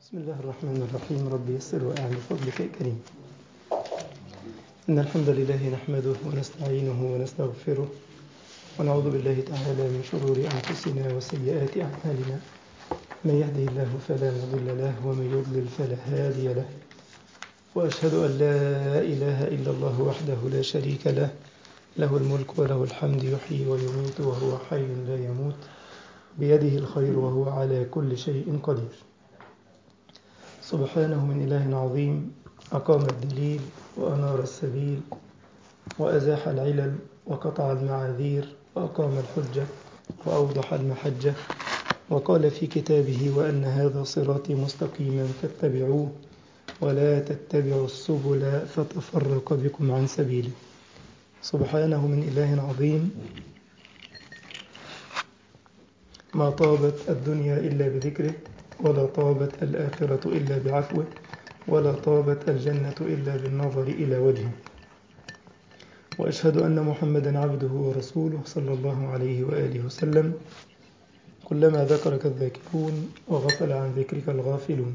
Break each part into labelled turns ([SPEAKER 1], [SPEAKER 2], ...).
[SPEAKER 1] بسم الله الرحمن الرحيم رب يسر وأعن فضلك يا كريم إن الحمد لله نحمده ونستعينه ونستغفره ونعوذ بالله تعالى من شرور أنفسنا وسيئات أعمالنا من يهده الله فلا مضل له ومن يضلل فلا هادي له وأشهد أن لا إله إلا الله وحده لا شريك له له الملك وله الحمد يحيي ويميت وهو حي لا يموت بيده الخير وهو على كل شيء قدير سبحانه من إله عظيم أقام الدليل وأنار السبيل وأزاح العلل وقطع المعاذير وأقام الحجة وأوضح المحجة وقال في كتابه وأن هذا صراطي مستقيما فاتبعوه ولا تتبعوا السبل فتفرق بكم عن سبيله سبحانه من إله عظيم ما طابت الدنيا إلا بذكره ولا طابت الآخرة إلا بعفوه ولا طابت الجنة إلا بالنظر إلى وجهه وأشهد أن محمدا عبده ورسوله صلى الله عليه وآله وسلم كلما ذكرك الذاكرون وغفل عن ذكرك الغافلون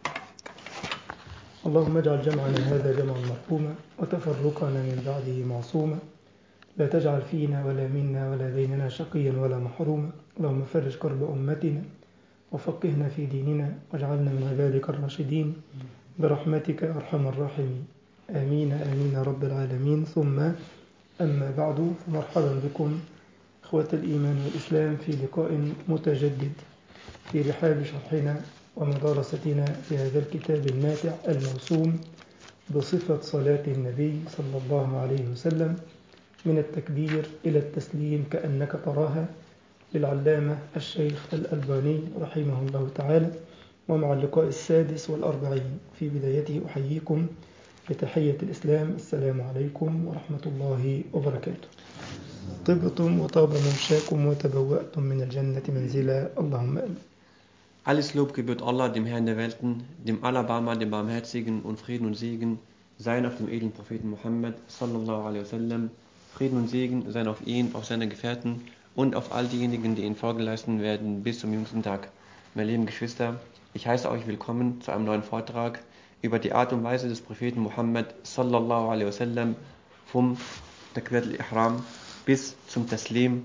[SPEAKER 1] اللهم اجعل جمعنا هذا جمعا مرحوما وتفرقنا من بعده معصوما لا تجعل فينا ولا منا ولا بيننا شقيا ولا محروما اللهم فرج كرب أمتنا وفقهنا في ديننا واجعلنا من عبادك الراشدين برحمتك أرحم الراحمين آمين آمين يا رب العالمين ثم أما بعد فمرحبا بكم إخوة الإيمان والإسلام في لقاء متجدد في رحاب شرحنا ومدارستنا في هذا الكتاب الماتع الموسوم بصفة صلاة النبي صلى الله عليه وسلم من التكبير إلى التسليم كأنك تراها للعلامة الشيخ الألباني رحمه الله تعالى ومع اللقاء السادس والأربعين في بدايته أحييكم بتحية الإسلام السلام عليكم ورحمة الله وبركاته طبتم وطاب ممشاكم وتبوأتم من الجنة منزلا اللهم آمين
[SPEAKER 2] Alles Lob gebührt Allah, dem Herrn der Welten, dem Allerbarmer, dem Barmherzigen und Frieden und Segen seien auf dem edlen Propheten Muhammad sallallahu alaihi wasallam. Frieden und Segen seien auf ihn, auf seine Gefährten und auf all diejenigen, die ihn Folge leisten werden bis zum jüngsten Tag. Meine lieben Geschwister, ich heiße euch willkommen zu einem neuen Vortrag über die Art und Weise des Propheten Muhammad sallallahu alaihi wasallam vom Takbir al-Ihram bis zum Taslim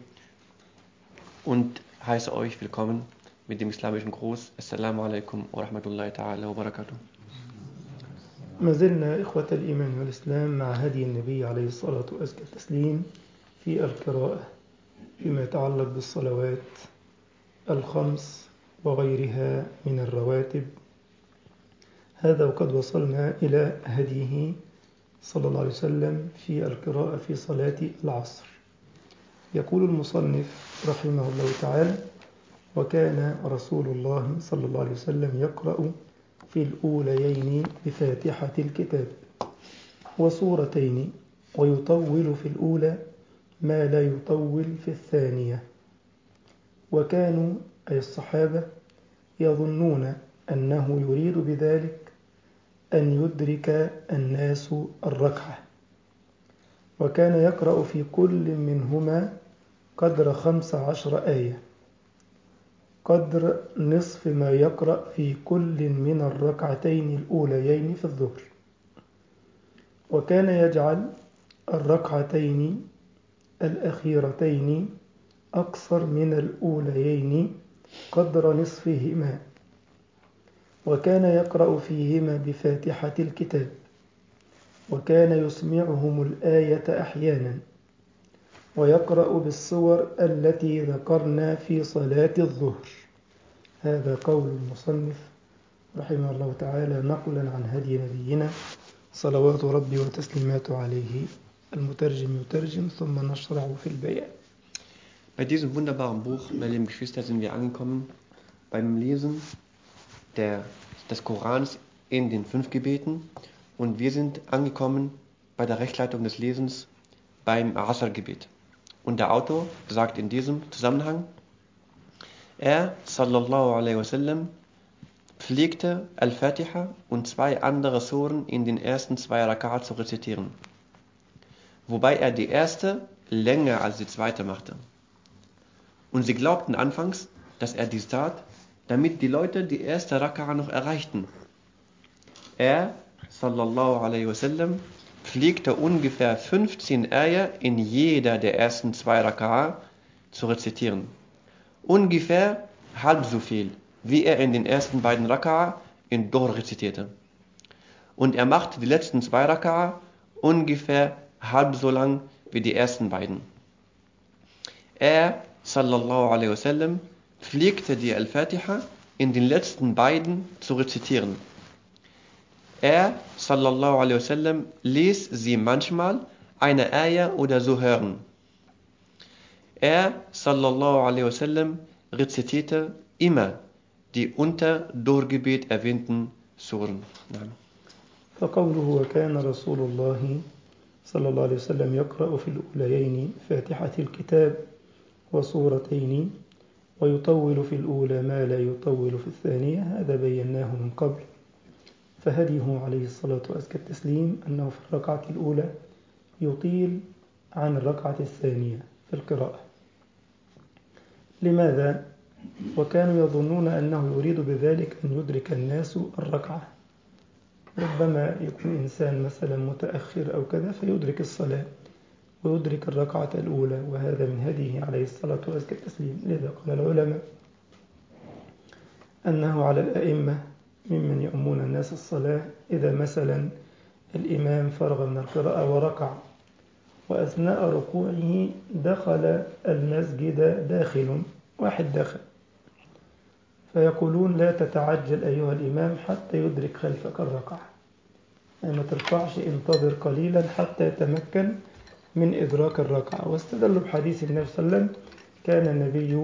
[SPEAKER 2] und heiße euch willkommen mit dem islamischen Gruß. Assalamu alaikum wa rahmatullahi ta'ala wa barakatuh.
[SPEAKER 1] ما زلنا إخوة الإيمان والإسلام مع هدي النبي عليه الصلاة وأزكى التسليم في القراءة فيما يتعلق بالصلوات الخمس وغيرها من الرواتب هذا وقد وصلنا إلى هديه صلى الله عليه وسلم في القراءة في صلاة العصر يقول المصنف رحمه الله تعالى وكان رسول الله صلى الله عليه وسلم يقرأ في الأوليين بفاتحة الكتاب وسورتين ويطول في الأولى ما لا يطول في الثانية وكانوا أي الصحابة يظنون أنه يريد بذلك أن يدرك الناس الركعة وكان يقرأ في كل منهما قدر خمس عشر آية قدر نصف ما يقرأ في كل من الركعتين الأوليين في الظهر وكان يجعل الركعتين الأخيرتين أقصر من الأوليين قدر نصفهما وكان يقرأ فيهما بفاتحة الكتاب وكان يسمعهم الآية أحيانا ويقرأ بالصور التي ذكرنا في صلاة الظهر هذا قول المصنف رحمه الله تعالى نقلا عن هدي نبينا صلوات ربي وتسليماته عليه المترجم يترجم ثم نشرع في البيان
[SPEAKER 2] Bei diesem wunderbaren Buch, meine lieben Geschwister, sind wir angekommen beim Lesen der, des Korans in den fünf Gebeten und wir sind angekommen bei der Rechtleitung des Lesens beim Asr-Gebet. Und der Autor sagt in diesem Zusammenhang, er, sallallahu alaihi wasallam, pflegte Al-Fatiha und zwei andere Suren in den ersten zwei Rakat zu rezitieren, wobei er die erste länger als die zweite machte. Und sie glaubten anfangs, dass er dies tat, damit die Leute die erste Raka'a noch erreichten. Er, sallallahu alaihi wasallam, pflegte ungefähr 15 Eier in jeder der ersten zwei Raka'a zu rezitieren. Ungefähr halb so viel, wie er in den ersten beiden Raka'a in Dohr rezitierte. Und er machte die letzten zwei Raka'a ungefähr halb so lang wie die ersten beiden. Er, sallallahu alaihi wasallam, pflegte die Al-Fatiha in den letzten beiden zu rezitieren. Er, sallallahu alaihi wasallam, ließ sie manchmal eine Eier oder so hören. Er, sallallahu alaihi wasallam, rezitierte immer die unter Durchgebet erwähnten Suren. Nein.
[SPEAKER 1] فقوله وكان رسول الله صلى الله عليه وسلم يقرأ في الأوليين فاتحة الكتاب وصورتين ويطول في الأولى ما لا يطول في الثانية هذا بيناه من قبل فهديه عليه الصلاة وأزكى التسليم أنه في الركعة الأولى يطيل عن الركعة الثانية في القراءة لماذا؟ وكانوا يظنون أنه يريد بذلك أن يدرك الناس الركعة ربما يكون إنسان مثلا متأخر أو كذا فيدرك الصلاة ويدرك الركعة الأولى وهذا من هديه عليه الصلاة وأزكى التسليم لذا قال العلماء أنه على الأئمة ممن يؤمون الناس الصلاة إذا مثلا الإمام فرغ من القراءة وركع وأثناء ركوعه دخل المسجد داخل واحد دخل فيقولون لا تتعجل أيها الإمام حتى يدرك خلفك الركعة يعني ما ترفعش انتظر قليلا حتى يتمكن من إدراك الركعة واستدلوا بحديث النبي صلى الله عليه وسلم كان النبي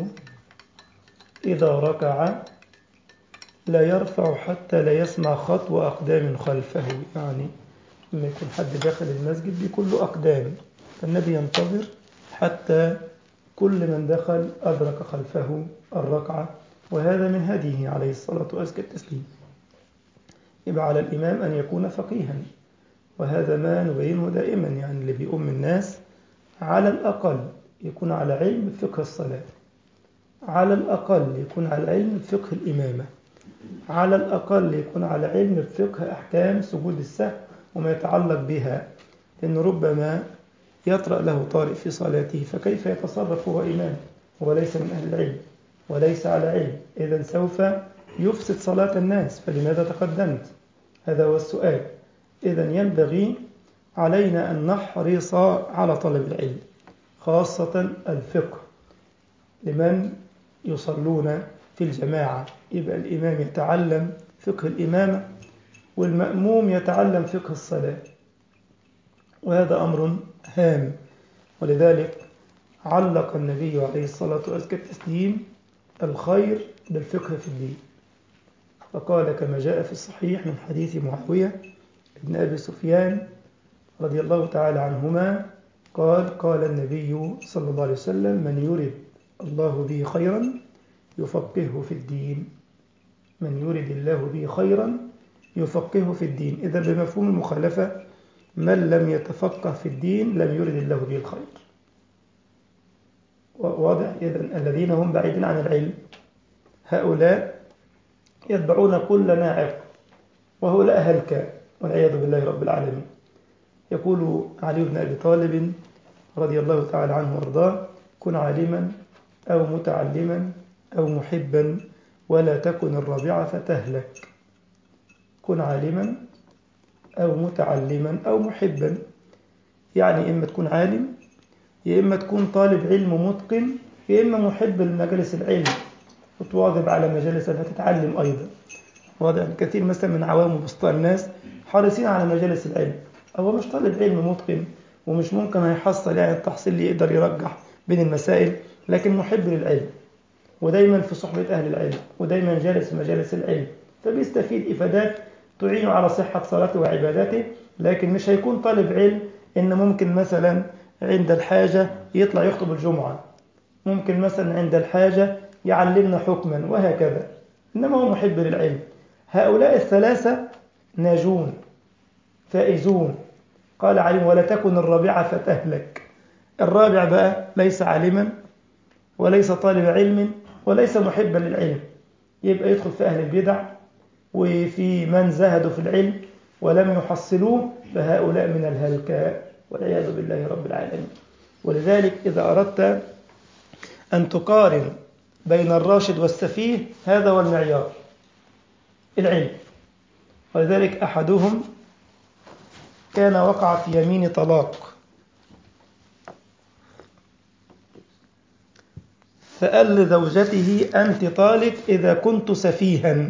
[SPEAKER 1] إذا ركع لا يرفع حتى لا يسمع خطوة أقدام خلفه يعني لما يكون حد داخل المسجد بيكون له أقدام فالنبي ينتظر حتى كل من دخل أدرك خلفه الركعة وهذا من هديه عليه الصلاة وأزكى التسليم يبقى على الإمام أن يكون فقيها وهذا ما نبينه دائما يعني اللي بيؤم الناس على الأقل يكون على علم بفقه الصلاة على الأقل يكون على علم بفقه الإمامة على الأقل يكون على علم بفقه أحكام سجود السهو وما يتعلق بها لأن ربما يطرأ له طارئ في صلاته فكيف يتصرف هو إمام هو ليس من أهل العلم وليس على علم إذا سوف يفسد صلاة الناس فلماذا تقدمت هذا هو السؤال إذا ينبغي علينا أن نحرص على طلب العلم خاصة الفقه لمن يصلون في الجماعة يبقى الإمام يتعلم فقه الإمامة والمأموم يتعلم فقه الصلاة وهذا أمر هام ولذلك علق النبي عليه الصلاة والتسليم الخير بالفقه في الدين فقال كما جاء في الصحيح من حديث معاوية ابن أبي سفيان رضي الله تعالى عنهما قال قال النبي صلى الله عليه وسلم من يرد الله به خيرا يفقهه في الدين من يرد الله به خيرا يفقهه في الدين إذا بمفهوم المخالفة من لم يتفقه في الدين لم يرد الله به الخير واضح إذا الذين هم بعيدين عن العلم هؤلاء يتبعون كل ناعق وهؤلاء هلكا والعياذ بالله رب العالمين يقول علي بن أبي طالب رضي الله تعالى عنه وارضاه كن عالما أو متعلما أو محبا ولا تكن الرابعة فتهلك كن عالما أو متعلما أو محبا يعني إما تكون عالم يا إما تكون طالب علم متقن يا إما محب لمجالس العلم وتواظب على مجالس فتتعلم أيضا واضح كثير مثلا من عوام وبسطاء الناس حريصين على مجالس العلم هو مش طالب علم متقن ومش ممكن هيحصل يعني التحصيل اللي يقدر يرجح بين المسائل لكن محب للعلم ودايما في صحبة أهل العلم ودايما جالس في مجالس العلم فبيستفيد إفادات تعينه على صحة صلاته وعباداته لكن مش هيكون طالب علم إن ممكن مثلا عند الحاجة يطلع يخطب الجمعة ممكن مثلا عند الحاجة يعلمنا حكما وهكذا إنما هو محب للعلم هؤلاء الثلاثة ناجون فائزون قال عليم ولا تكن الرابعة فتهلك الرابع بقى ليس عالما وليس طالب علم وليس محبا للعلم يبقى يدخل في أهل البدع وفي من زهدوا في العلم ولم يحصلوه فهؤلاء من الهلكة والعياذ بالله رب العالمين ولذلك إذا أردت أن تقارن بين الراشد والسفيه هذا هو المعيار العلم ولذلك أحدهم كان وقع في يمين طلاق فقال لزوجته أنت طالق إذا كنت سفيها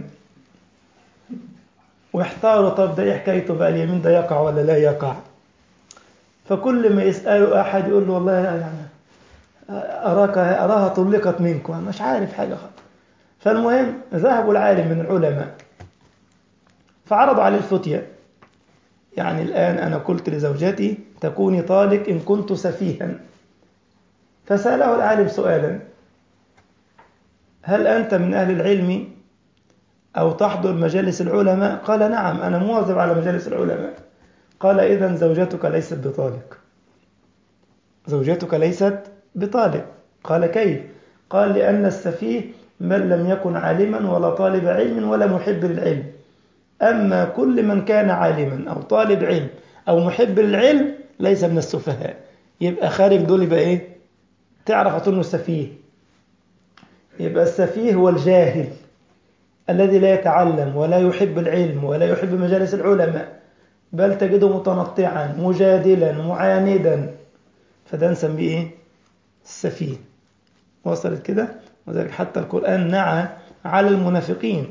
[SPEAKER 1] واحتاروا طب ده ايه حكايته بقى اليمين ده يقع ولا لا يقع فكل ما يسأله أحد يقول له والله يعني أراك أراها طلقت منكم مش عارف حاجة خالص فالمهم ذهبوا العالم من العلماء فعرضوا عليه الفتية يعني الآن أنا قلت لزوجتي تكوني طالق إن كنت سفيها فسأله العالم سؤالا هل أنت من أهل العلم أو تحضر مجالس العلماء قال نعم أنا مواظب على مجالس العلماء قال إذا زوجتك ليست بطالق زوجتك ليست بطالق قال كيف قال لأن السفيه من لم يكن عالما ولا طالب علم ولا محب للعلم أما كل من كان عالما أو طالب علم أو محب للعلم ليس من السفهاء يبقى خارج دول يبقى إيه تعرف أطنه السفيه يبقى السفيه هو الجاهل الذي لا يتعلم ولا يحب العلم ولا يحب مجالس العلماء بل تجده متنطعا مجادلا معاندا فده نسميه ايه السفيه وصلت كده وذلك حتى القرآن نعى على المنافقين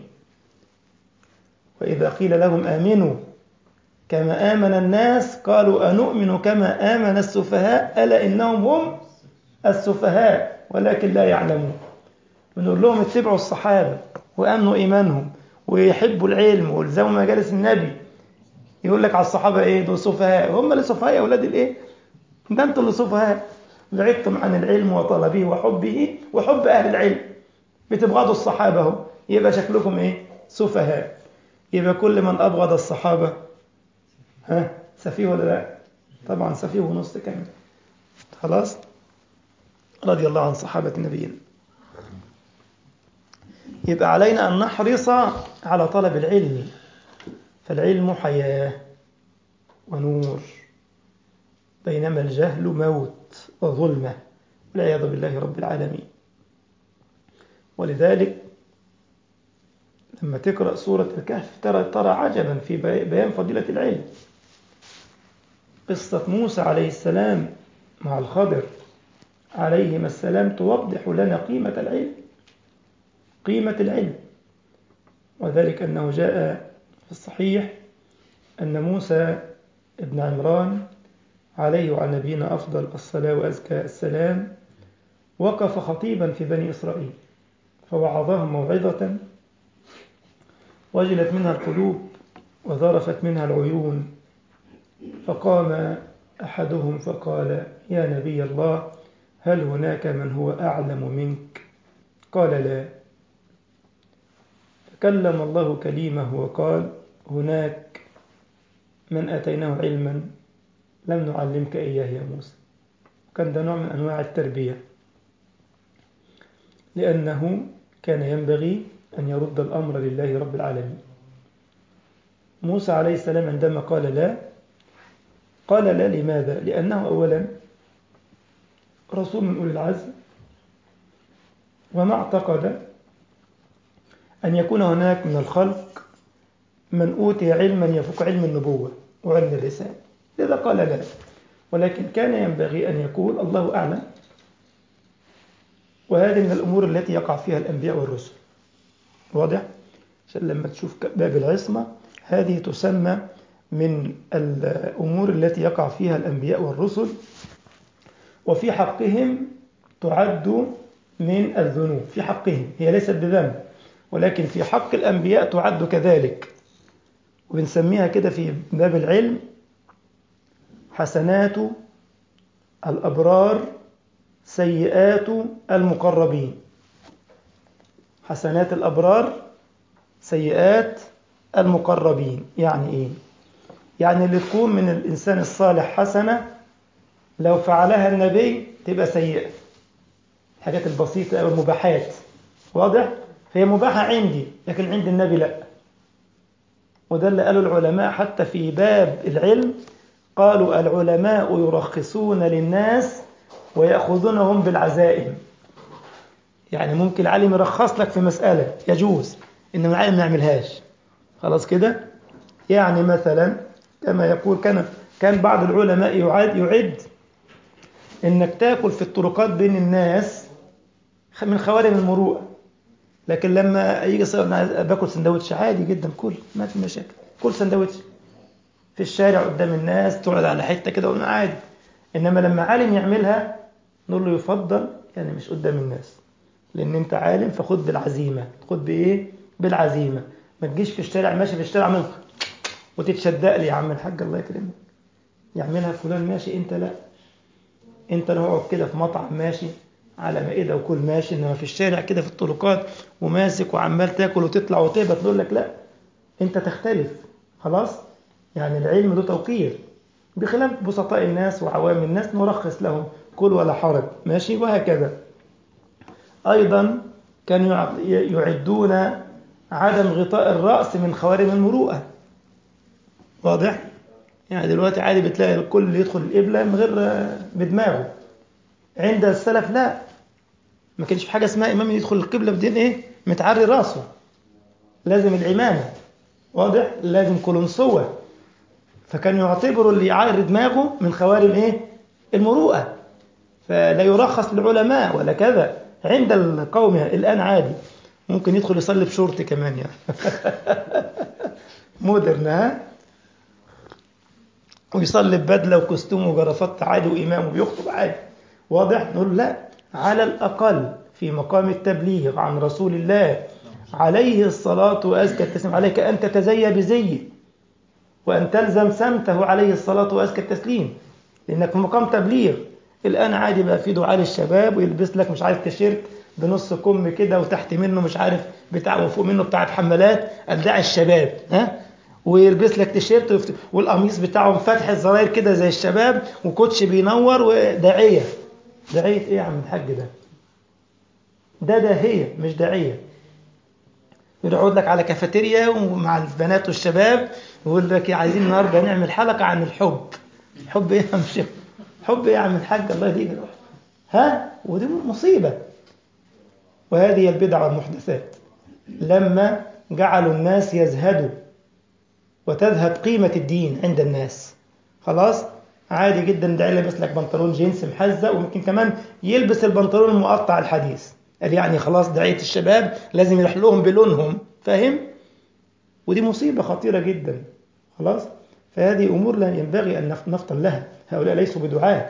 [SPEAKER 1] وإذا قيل لهم آمنوا كما آمن الناس قالوا أنؤمن كما آمن السفهاء ألا إنهم هم السفهاء ولكن لا يعلمون بنقول لهم اتبعوا الصحابة وأمنوا إيمانهم ويحبوا العلم والزموا مجالس النبي يقول لك على الصحابة إيه دول سفهاء هم اللي سفهاء يا أولاد الإيه ده أنتوا اللي سفهاء بعدتم عن العلم وطلبه وحبه وحب أهل العلم بتبغضوا الصحابة هم يبقى شكلكم إيه سفهاء يبقى كل من أبغض الصحابة ها سفيه ولا لا طبعا سفيه ونص كمان خلاص رضي الله عن صحابة نبينا يبقى علينا أن نحرص على طلب العلم فالعلم حياة ونور بينما الجهل موت وظلمة والعياذ بالله رب العالمين ولذلك لما تقرأ سورة الكهف ترى ترى عجبا في بيان فضيلة العلم قصة موسى عليه السلام مع الخضر عليهما السلام توضح لنا قيمة العلم قيمة العلم وذلك أنه جاء في الصحيح أن موسى ابن عمران عليه وعلى نبينا أفضل الصلاة وأزكى السلام وقف خطيبا في بني إسرائيل فوعظهم موعظة وجلت منها القلوب وذرفت منها العيون فقام أحدهم فقال يا نبي الله هل هناك من هو أعلم منك قال لا فكلم الله كليمه وقال هناك من أتيناه علما لم نعلمك إياه يا موسى كان ده نوع من أنواع التربية لأنه كان ينبغي أن يرد الأمر لله رب العالمين موسى عليه السلام عندما قال لا قال لا لماذا؟ لأنه أولا رسول من أولي العزم وما اعتقد أن يكون هناك من الخلق من أوتي علما يفوق علم النبوة وعلم الرسالة لذا قال لا ولكن كان ينبغي أن يقول الله أعلم وهذه من الأمور التي يقع فيها الأنبياء والرسل واضح؟ عشان لما تشوف باب العصمة هذه تسمى من الأمور التي يقع فيها الأنبياء والرسل وفي حقهم تعد من الذنوب في حقهم هي ليست بذنب ولكن في حق الأنبياء تعد كذلك وبنسميها كده في باب العلم حسنات الأبرار سيئات المقربين حسنات الأبرار سيئات المقربين يعني إيه؟ يعني اللي تكون من الإنسان الصالح حسنة لو فعلها النبي تبقى سيئة الحاجات البسيطة أو المباحات واضح؟ هي مباحة عندي لكن عند النبي لا وده اللي قاله العلماء حتى في باب العلم قالوا العلماء يرخصون للناس ويأخذونهم بالعزائم يعني ممكن العالم يرخص لك في مسألة يجوز إنما العالم ما يعملهاش خلاص كده يعني مثلا كما يقول كان كان بعض العلماء يعد يعد انك تاكل في الطرقات بين الناس من خوارم المروءه لكن لما يجي صار باكل سندوتش عادي جدا كل ما في مشاكل كل سندوتش في الشارع قدام الناس تقعد على حته كده عادي انما لما عالم يعملها نقول له يفضل يعني مش قدام الناس لان انت عالم فخد بالعزيمه خد بايه بالعزيمه ما تجيش في الشارع ماشي في الشارع من وتتشدق لي يا عم الحاج الله يكرمك يعملها فلان ماشي انت لا انت نقعد كده في مطعم ماشي على مائدة وكل ماشي انما في الشارع كده في الطرقات وماسك وعمال تاكل وتطلع وتهبط نقول لك لا انت تختلف خلاص يعني العلم له توقير بخلاف بسطاء الناس وعوام الناس نرخص لهم كل ولا حرج ماشي وهكذا ايضا كانوا يعدون عدم غطاء الرأس من خوارم المروءة واضح؟ يعني دلوقتي عادي بتلاقي الكل يدخل القبلة من غير بدماغه عند السلف لا ما كانش في حاجة اسمها إمام يدخل القبلة بدين إيه؟ متعري راسه لازم العمامة واضح؟ لازم قلنسوة فكان يعتبروا اللي يعري دماغه من خوارم إيه؟ المروءة فلا يرخص للعلماء ولا كذا عند القوم الآن عادي ممكن يدخل يصلي بشورت كمان يعني مودرن ها ويصلي ببدله وكستوم وجرافات عادي وامام وبيخطب عادي واضح نقول لا على الاقل في مقام التبليغ عن رسول الله عليه الصلاة وأزكى التسليم عليك أن تتزيى بزيه وأن تلزم سمته عليه الصلاة وأزكى التسليم لأنك في مقام تبليغ الآن عادي بقى في دعاء للشباب ويلبس لك مش عارف تيشيرت بنص كم كده وتحت منه مش عارف بتاع وفوق منه بتاع حمالات ابداع الشباب ها ويلبس لك تيشيرت وفت... والقميص بتاعه مفتح الزراير كده زي الشباب وكوتش بينور وداعيه داعيه ايه يا عم الحاج ده ده داهيه مش داعيه يقعد لك على كافيتيريا ومع البنات والشباب ويقول لك عايزين النهارده نعمل حلقه عن الحب حب ايه يا مش حب ايه يا عم الحاج الله يهديك ها ودي مصيبه وهذه البدع والمحدثات لما جعلوا الناس يزهدوا وتذهب قيمة الدين عند الناس خلاص عادي جدا ده يلبس لك بنطلون جينز محزق وممكن كمان يلبس البنطلون المقطع الحديث قال يعني خلاص دعية الشباب لازم يروح لهم بلونهم فاهم ودي مصيبة خطيرة جدا خلاص فهذه أمور لا ينبغي أن نفطن لها هؤلاء ليسوا بدعاة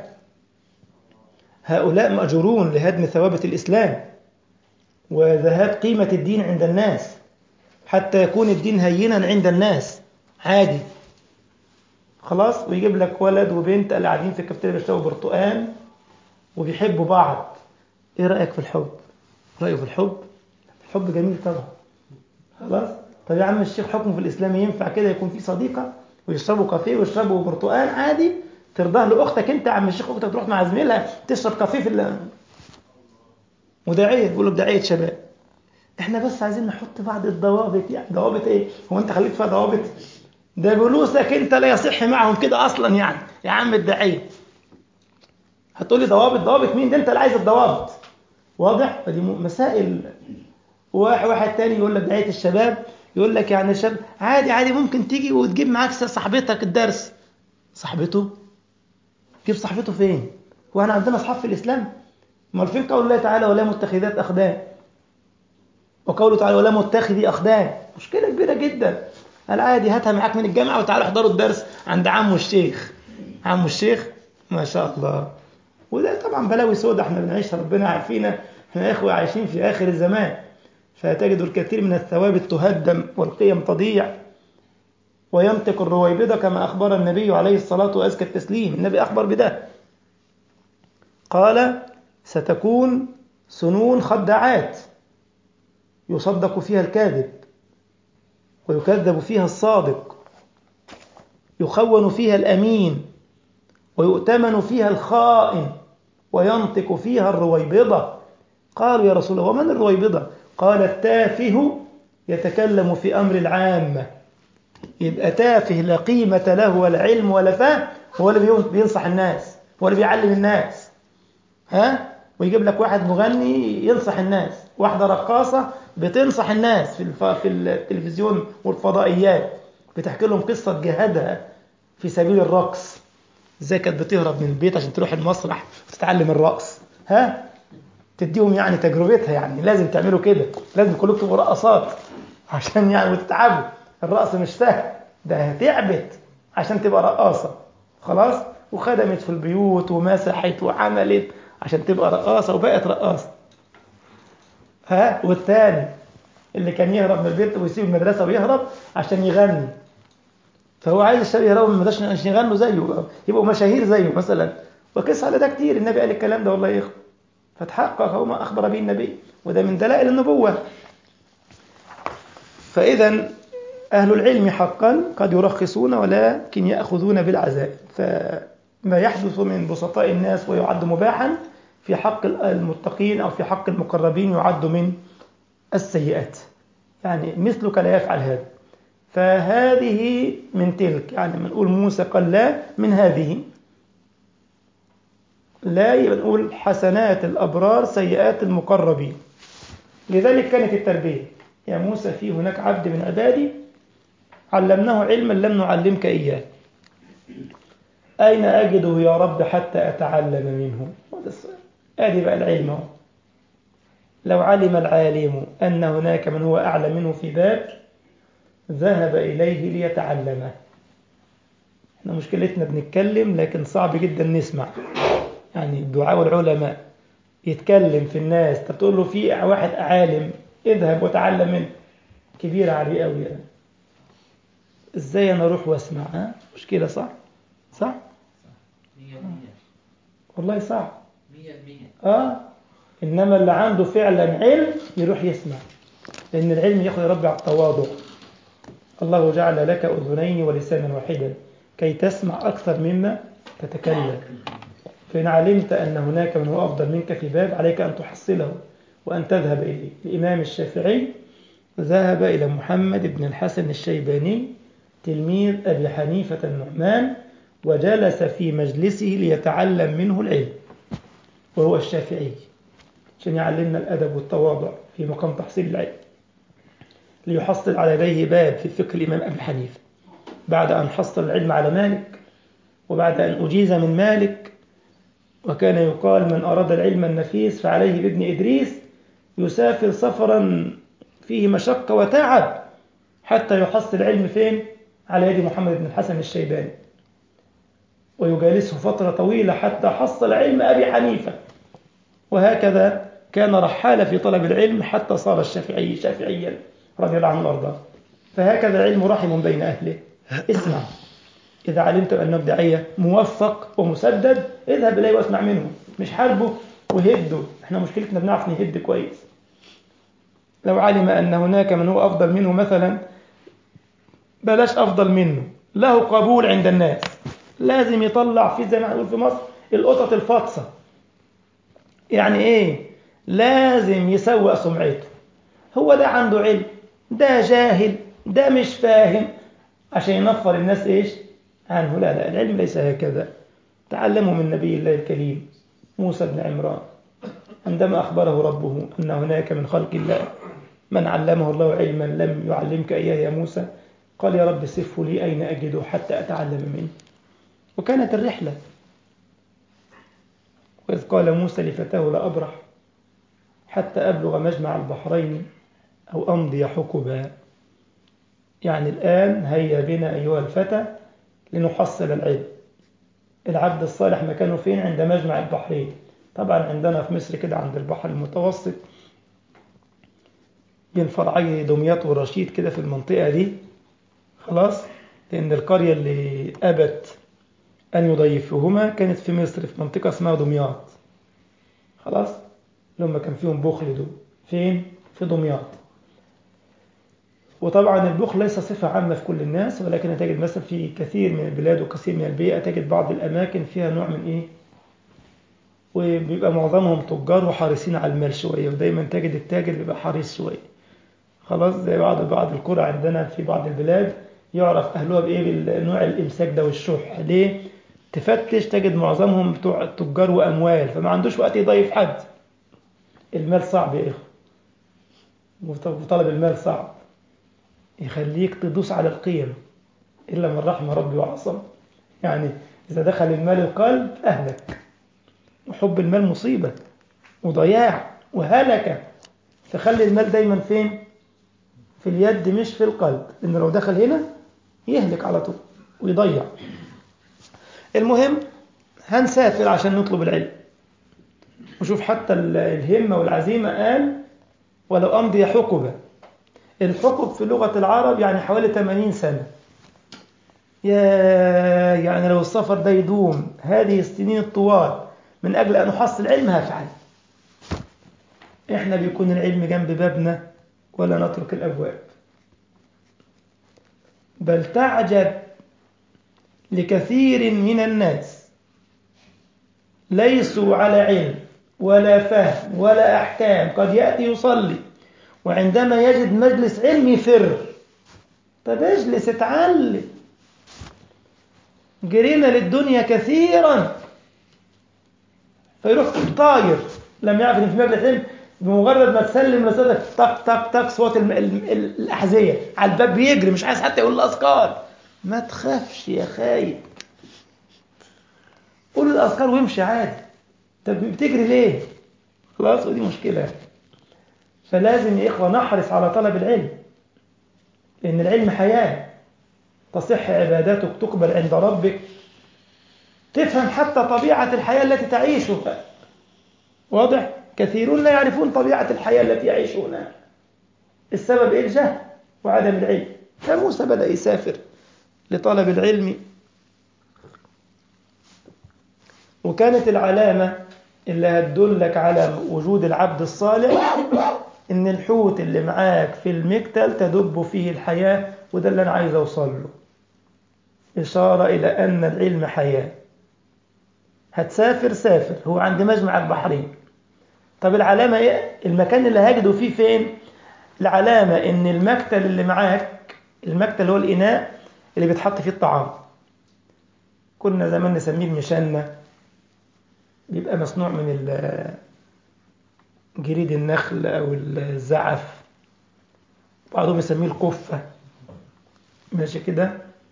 [SPEAKER 1] هؤلاء مأجورون لهدم ثوابت الإسلام وذهاب قيمة الدين عند الناس حتى يكون الدين هينا عند الناس عادي خلاص ويجيب لك ولد وبنت اللي قاعدين في الكافتيريا بيشربوا برتقال وبيحبوا بعض ايه رأيك في الحب؟ رأيه في الحب؟ الحب جميل طبعا خلاص طب يا عم الشيخ حكمه في الإسلام ينفع كده يكون في صديقة ويشربوا كافيه ويشربوا برتقال عادي ترضاه لأختك أنت يا عم الشيخ أختك تروح مع زميلها تشرب كافيه في وداعية بيقولوا بداعية شباب احنا بس عايزين نحط بعض الضوابط يعني ضوابط ايه هو انت خليك فيها ضوابط ده جلوسك انت لا يصح معهم كده اصلا يعني يا عم الداعية هتقول لي ضوابط ضوابط مين ده انت اللي عايز الضوابط واضح فدي مسائل واحد واحد تاني يقول لك داعية الشباب يقول لك يعني الشاب عادي عادي ممكن تيجي وتجيب معاك صاحبتك الدرس صاحبته جيب صاحبته فين واحنا عندنا اصحاب في الاسلام امال فين قول الله تعالى ولا متخذات اخدان وقوله تعالى ولا متخذي اخدان مشكله كبيره جدا العادي هاتها معاك من الجامعه وتعالوا احضروا الدرس عند عمو الشيخ عمو الشيخ ما شاء الله وده طبعا بلاوي سودة احنا بنعيشها ربنا عارفينا احنا اخوة عايشين في اخر الزمان فتجد الكثير من الثوابت تهدم والقيم تضيع وينطق الرويبضة كما أخبر النبي عليه الصلاة وأزكى التسليم النبي أخبر بده قال ستكون سنون خداعات يصدق فيها الكاذب ويكذب فيها الصادق يخون فيها الأمين ويؤتمن فيها الخائن وينطق فيها الرويبضة قالوا يا رسول الله ومن الرويبضة قال التافه يتكلم في أمر العامة يبقى تافه لا قيمة له ولا علم ولا فهم هو اللي بينصح الناس هو اللي بيعلم الناس ها ويجيب لك واحد مغني ينصح الناس واحدة رقاصة بتنصح الناس في الف... في التلفزيون والفضائيات بتحكي لهم قصة جهادها في سبيل الرقص ازاي كانت بتهرب من البيت عشان تروح المسرح وتتعلم الرقص ها تديهم يعني تجربتها يعني لازم تعملوا كده لازم كلكم تبقوا رقصات عشان يعني وتتعبوا الرقص مش سهل ده تعبت عشان تبقى رقاصة خلاص وخدمت في البيوت ومسحت وعملت عشان تبقى رقاصة وبقت رقاصة ها والثاني اللي كان يهرب من البيت ويسيب المدرسة ويهرب عشان يغني فهو عايز الشباب يهربوا من المدرسة عشان يغنوا زيه يبقوا مشاهير زيه مثلا وقس على ده كتير النبي قال الكلام ده والله يخ فتحقق ما أخبر به النبي وده من دلائل النبوة فإذا أهل العلم حقا قد يرخصون ولكن يأخذون بالعزائم فما يحدث من بسطاء الناس ويعد مباحا في حق المتقين أو في حق المقربين يعد من السيئات يعني مثلك لا يفعل هذا فهذه من تلك يعني بنقول موسى قال لا من هذه لا يبقى نقول حسنات الأبرار سيئات المقربين لذلك كانت التربية يا موسى في هناك عبد من عبادي علمناه علما لم نعلمك إياه أين أجده يا رب حتى أتعلم منه هذا السؤال آدي بقى العلم هو. لو علم العالم أن هناك من هو أعلم منه في باب ذهب إليه ليتعلمه احنا مشكلتنا بنتكلم لكن صعب جدا نسمع يعني الدعاء والعلماء يتكلم في الناس طب تقول له في واحد عالم اذهب وتعلم منه كبيرة عليه قوي يعني. ازاي انا اروح واسمع ها مشكلة صح صح
[SPEAKER 3] مية مية
[SPEAKER 1] والله صعب
[SPEAKER 3] مية مية
[SPEAKER 1] اه انما اللي عنده فعلا علم يروح يسمع لان العلم ياخذ يربي على التواضع الله جعل لك اذنين ولسانا واحدا كي تسمع اكثر مما تتكلم فإن علمت أن هناك من هو أفضل منك في باب عليك أن تحصله وأن تذهب إليه الإمام الشافعي ذهب إلى محمد بن الحسن الشيباني تلميذ أبي حنيفة النعمان وجلس في مجلسه ليتعلم منه العلم وهو الشافعي عشان يعلمنا الأدب والتواضع في مقام تحصيل العلم ليحصل على يديه باب في فقه الإمام أبي حنيفة بعد أن حصل العلم على مالك وبعد أن أجيز من مالك وكان يقال من أراد العلم النفيس فعليه بابن إدريس يسافر سفرا فيه مشقة وتعب حتى يحصل العلم فين؟ على يد محمد بن الحسن الشيباني ويجالسه فترة طويلة حتى حصل علم أبي حنيفة وهكذا كان رحال في طلب العلم حتى صار الشافعي شافعيا رضي الله عنه وارضاه فهكذا العلم رحم بين أهله اسمع إذا علمت أنه داعية موفق ومسدد اذهب إليه واسمع منه مش حاربه وهده احنا مشكلتنا بنعرف نهد كويس لو علم أن هناك من هو أفضل منه مثلا بلاش أفضل منه له قبول عند الناس لازم يطلع في زي ما نقول في مصر القطط الفاطسة يعني إيه لازم يسوق سمعته هو ده عنده علم ده جاهل ده مش فاهم عشان ينفر الناس إيش عنه لا لا العلم ليس هكذا تعلموا من نبي الله الكريم موسى بن عمران عندما أخبره ربه أن هناك من خلق الله من علمه الله علما لم يعلمك إياه يا موسى قال يا رب صفه لي أين أجده حتى أتعلم منه وكانت الرحلة وإذ قال موسى لفتاه لأبرح حتى أبلغ مجمع البحرين أو أمضي حقبا يعني الآن هيا بنا أيها الفتى لنحصل العلم العبد الصالح مكانه فين عند مجمع البحرين طبعا عندنا في مصر كده عند البحر المتوسط بين فرعي دمياط ورشيد كده في المنطقة دي خلاص لأن القرية اللي أبت أن يضيفوهما كانت في مصر في منطقة اسمها دمياط خلاص لما كان فيهم بخل دول فين؟ في دمياط وطبعا البخل ليس صفة عامة في كل الناس ولكن تجد مثلا في كثير من البلاد وكثير من البيئة تجد بعض الأماكن فيها نوع من إيه؟ وبيبقى معظمهم تجار وحريصين على المال شوية ودايما تجد التاجر بيبقى حريص شوية خلاص زي بعض بعض القرى عندنا في بعض البلاد يعرف أهلها بإيه بالنوع الإمساك ده والشح ليه؟ تفتش تجد معظمهم بتوع تجار وأموال فما عندوش وقت يضيف حد المال صعب يا إخوة وطلب المال صعب يخليك تدوس على القيم إلا من رحم ربي وعصم يعني إذا دخل المال القلب أهلك وحب المال مصيبة وضياع وهلكة فخلي المال دايما فين في اليد مش في القلب لأنه لو دخل هنا يهلك على طول ويضيع المهم هنسافر عشان نطلب العلم وشوف حتى الهمة والعزيمة قال ولو أمضي حقبة الحقب في لغة العرب يعني حوالي 80 سنة يا يعني لو السفر ده يدوم هذه السنين الطوال من أجل أن أحصل علم هفعل إحنا بيكون العلم جنب بابنا ولا نترك الأبواب بل تعجب لكثير من الناس ليسوا على علم ولا فهم ولا أحكام قد يأتي يصلي وعندما يجد مجلس علم يفر طب اجلس اتعلم جرينا للدنيا كثيرا فيروح طاير لم يعرف ان في مجلس علم بمجرد ما تسلم رسالتك طق طق طق صوت الم... ال... ال... الاحذيه على الباب بيجري مش عايز حتى يقول الاذكار ما تخافش يا خايب قول الاذكار وامشي عادي طب بتجري ليه خلاص ودي مشكله فلازم يا اخوه نحرص على طلب العلم لان العلم حياه تصح عباداتك تقبل عند ربك تفهم حتى طبيعه الحياه التي تعيشها واضح كثيرون لا يعرفون طبيعة الحياة التي يعيشونها السبب إيه الجهل وعدم العلم فموسى بدأ يسافر لطلب العلم وكانت العلامة اللي هتدلك على وجود العبد الصالح إن الحوت اللي معاك في المكتل تدب فيه الحياة وده اللي أنا عايز أوصل له إشارة إلى أن العلم حياة هتسافر سافر هو عند مجمع البحرين طب العلامة إيه؟ المكان اللي هجده فيه فين؟ العلامة إن المكتل اللي معاك المكتل هو الإناء اللي بيتحط فيه الطعام كنا زمان نسميه المشنة بيبقى مصنوع من جريد النخل أو الزعف بعضهم يسميه القفة ماشي كده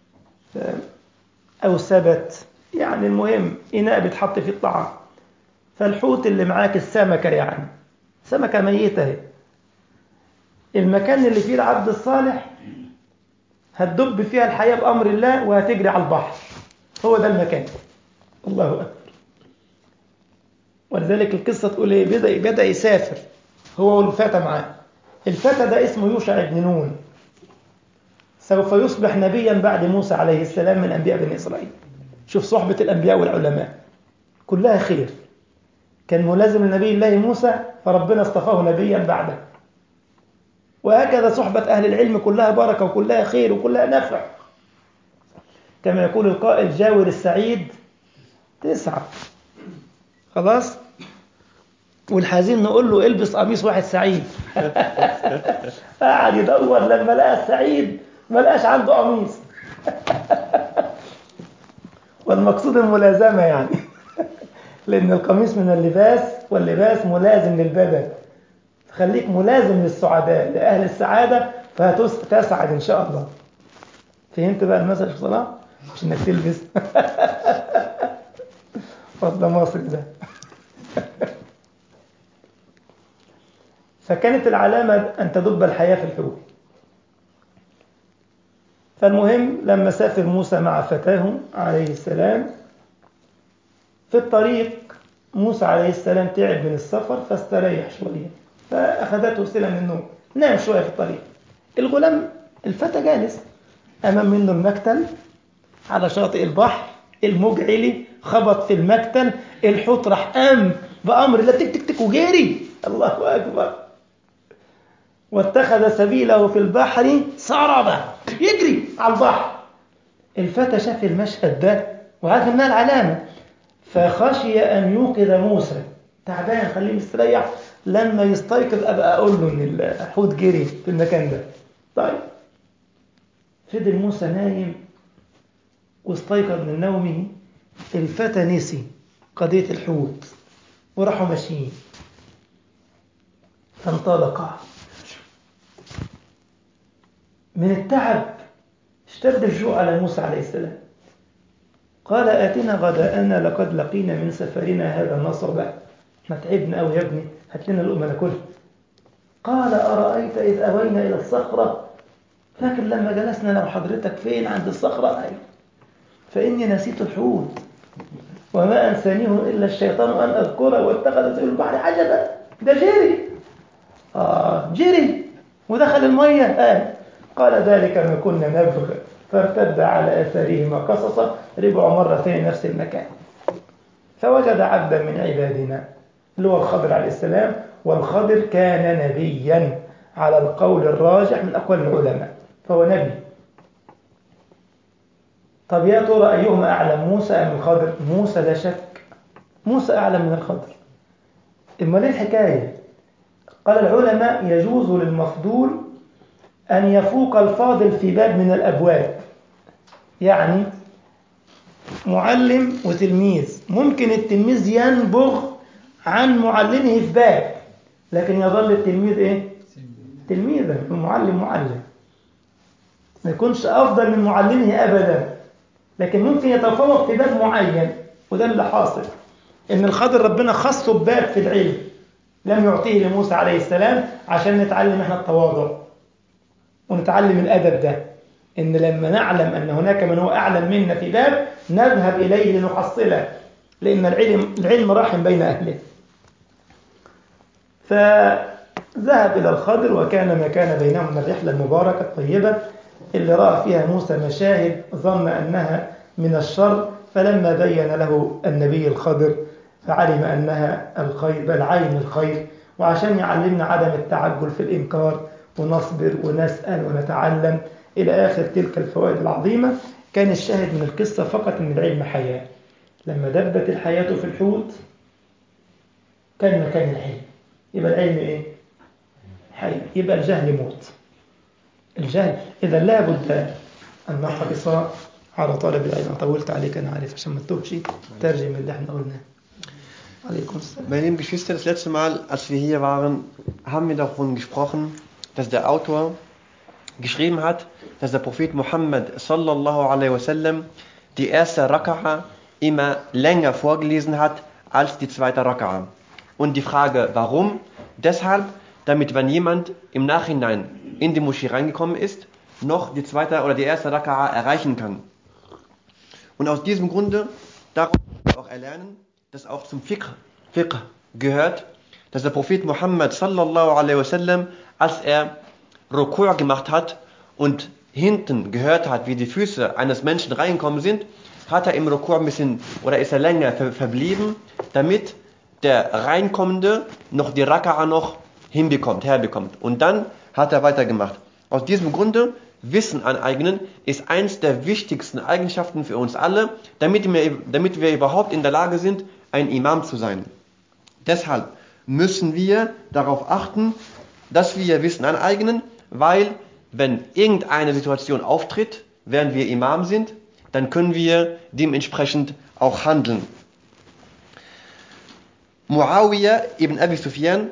[SPEAKER 1] أو سبت يعني المهم إناء بيتحط فيه الطعام فالحوت اللي معاك السمكة يعني سمكة ميتة المكان اللي فيه العبد الصالح هتدب فيها الحياة بأمر الله وهتجري على البحر هو ده المكان الله أكبر ولذلك القصة تقول إيه بدأ, بدأ يسافر هو والفتى معاه الفتى ده اسمه يوشع بن نون سوف يصبح نبيا بعد موسى عليه السلام من أنبياء بني إسرائيل شوف صحبة الأنبياء والعلماء كلها خير كان ملازم لنبي الله موسى فربنا اصطفاه نبيا بعده وهكذا صحبة أهل العلم كلها بركة وكلها خير وكلها نفع كما يقول القائل جاور السعيد تسعة خلاص والحزين نقول له البس قميص واحد سعيد قعد يدور لما لقى السعيد ما لقاش عنده قميص والمقصود الملازمة يعني لأن القميص من اللباس واللباس ملازم للبدن خليك ملازم للسعداء لأهل السعادة فهتسعد إن شاء الله فهمت بقى المثل في صلاح مش إنك تلبس فضل مصر ده فكانت العلامة أن تدب الحياة في الحوت فالمهم لما سافر موسى مع فتاه عليه السلام في الطريق موسى عليه السلام تعب من السفر فاستريح شوية فأخذته سلة من النوم نام شوية في الطريق الغلام الفتى جالس أمام منه المكتل على شاطئ البحر الموج علي خبط في المكتل الحوت راح قام بأمر الله تك تك تك وجري الله أكبر واتخذ سبيله في البحر سربا يجري على البحر الفتى شاف المشهد ده وعارف انها العلامة فخشي أن يوقظ موسى تعبان خليه مستريح لما يستيقظ أبقى أقول له إن الحوت جري في المكان ده طيب فضل موسى نايم واستيقظ من نومه الفتى نسي قضية الحوت وراحوا ماشيين فانطلقا من التعب اشتد الجوع على موسى عليه السلام قال آتنا غداءنا لقد لقينا من سفرنا هذا نصبا احنا تعبنا قوي يا ابني هات لنا لقمة ناكلها قال أرأيت إذ أوينا إلى الصخرة فاكر لما جلسنا لو حضرتك فين عند الصخرة أيوة فإني نسيت الحوت وما أنسانيه إلا الشيطان أن أذكره واتخذ سبيل البحر عجبا ده جري آه جري ودخل المية آه قال ذلك ما كنا نبغ فارتد على أثرهما قصصا ربع مرة ثاني نفس المكان فوجد عبدا من عبادنا اللي هو الخضر عليه السلام والخضر كان نبيا على القول الراجح من أقوال العلماء فهو نبي طب يا ترى أيهما أعلم موسى أم الخضر موسى لا شك موسى أعلم من الخضر إما ليه الحكاية قال العلماء يجوز للمفضول أن يفوق الفاضل في باب من الأبواب يعني معلم وتلميذ ممكن التلميذ ينبغ عن معلمه في باب لكن يظل التلميذ ايه تلميذا المعلم معلم ما يكونش افضل من معلمه ابدا لكن ممكن يتفوق في باب معين وده اللي حاصل ان الخضر ربنا خصه بباب في العلم لم يعطيه لموسى عليه السلام عشان نتعلم احنا التواضع ونتعلم الادب ده ان لما نعلم ان هناك من هو اعلم منا في باب نذهب اليه لنحصله لان العلم العلم راح بين اهله فذهب إلى الخضر وكان ما كان بينهم الرحلة المباركة الطيبة اللي رأى فيها موسى مشاهد ظن أنها من الشر فلما بين له النبي الخضر فعلم أنها الخير بل عين الخير وعشان يعلمنا عدم التعجل في الإنكار ونصبر ونسأل ونتعلم إلى آخر تلك الفوائد العظيمة كان الشاهد من القصة فقط أن العلم حياة لما دبت الحياة في الحوت كان مكان العلم يبقى العلم ايه حي يبقى الجهل موت الجهل اذا لابد ان نحرص على طالب العلم أنا طولت عليك انا عارف عشان ما تتوهش ترجم اللي احنا قلناه عليكم السلام
[SPEAKER 2] Meine lieben Geschwister, das letzte Mal, als wir hier waren, haben wir davon gesprochen, dass der Autor geschrieben hat, dass der Prophet Muhammad sallallahu alaihi wasallam die erste Raka'a immer länger vorgelesen hat als die zweite Raka'a. Und die Frage, warum? Deshalb, damit wenn jemand im Nachhinein in die Moschee reingekommen ist, noch die zweite oder die erste Raka'a erreichen kann. Und aus diesem Grunde, daraus können wir auch erlernen, dass auch zum Fiqh, Fiqh gehört, dass der Prophet Muhammad sallallahu alaihi wasallam, als er Rukur gemacht hat und hinten gehört hat, wie die Füße eines Menschen reingekommen sind, hat er im Rukur ein bisschen oder ist er länger ver verblieben, damit der Reinkommende noch die Raka'a noch hinbekommt, herbekommt. Und dann hat er weitergemacht. Aus diesem Grunde, Wissen aneignen ist eins der wichtigsten Eigenschaften für uns alle, damit wir, damit wir überhaupt in der Lage sind, ein Imam zu sein. Deshalb müssen wir darauf achten, dass wir Wissen aneignen, weil wenn irgendeine Situation auftritt, während wir Imam sind, dann können wir dementsprechend auch handeln. Muawiyah ibn Abi Sufyan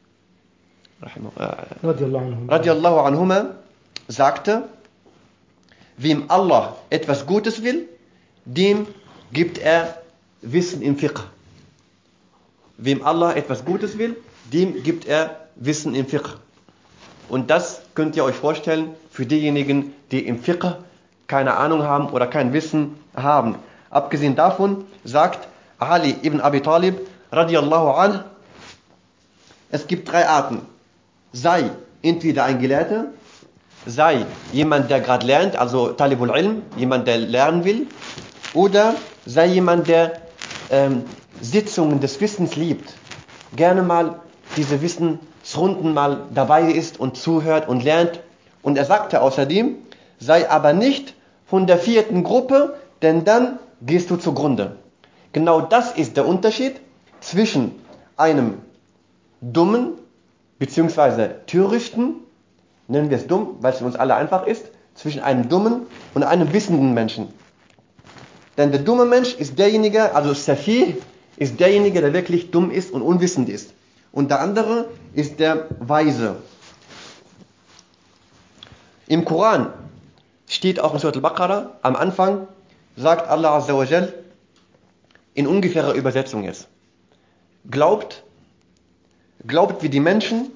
[SPEAKER 1] رضي الله عنهم
[SPEAKER 2] radiallahu anhuma sagte, wem Allah etwas Gutes will, dem gibt er Wissen im Fiqh. Wem Allah etwas Gutes will, dem gibt er Wissen im Fiqh. Und das könnt ihr euch vorstellen für diejenigen, die im Fiqh keine Ahnung haben oder kein Wissen haben. Abgesehen davon sagt Ali ibn Abi Talib radiallahu anh, es gibt drei Arten. Sei entweder ein Gelehrter, sei jemand, der gerade lernt, also Talibul Ilm, jemand, der lernen will, oder sei jemand, der ähm, Sitzungen des Wissens liebt, gerne mal diese Wissensrunden mal dabei ist und zuhört und lernt. Und er sagte außerdem, sei aber nicht von der vierten Gruppe, denn dann gehst du zugrunde. Genau das ist der Unterschied zwischen einem dummen bzw. Törichten, nennen wir es dumm, weil es für uns alle einfach ist, zwischen einem dummen und einem wissenden Menschen. Denn der dumme Mensch ist derjenige, also Safi ist derjenige, der wirklich dumm ist und unwissend ist. Und der andere ist der Weise. Im Koran steht auch in Surat al-Baqarah, am Anfang sagt Allah Azza wa Jal, in ungefährer Übersetzung jetzt, glaubt, glaubt wie die Menschen,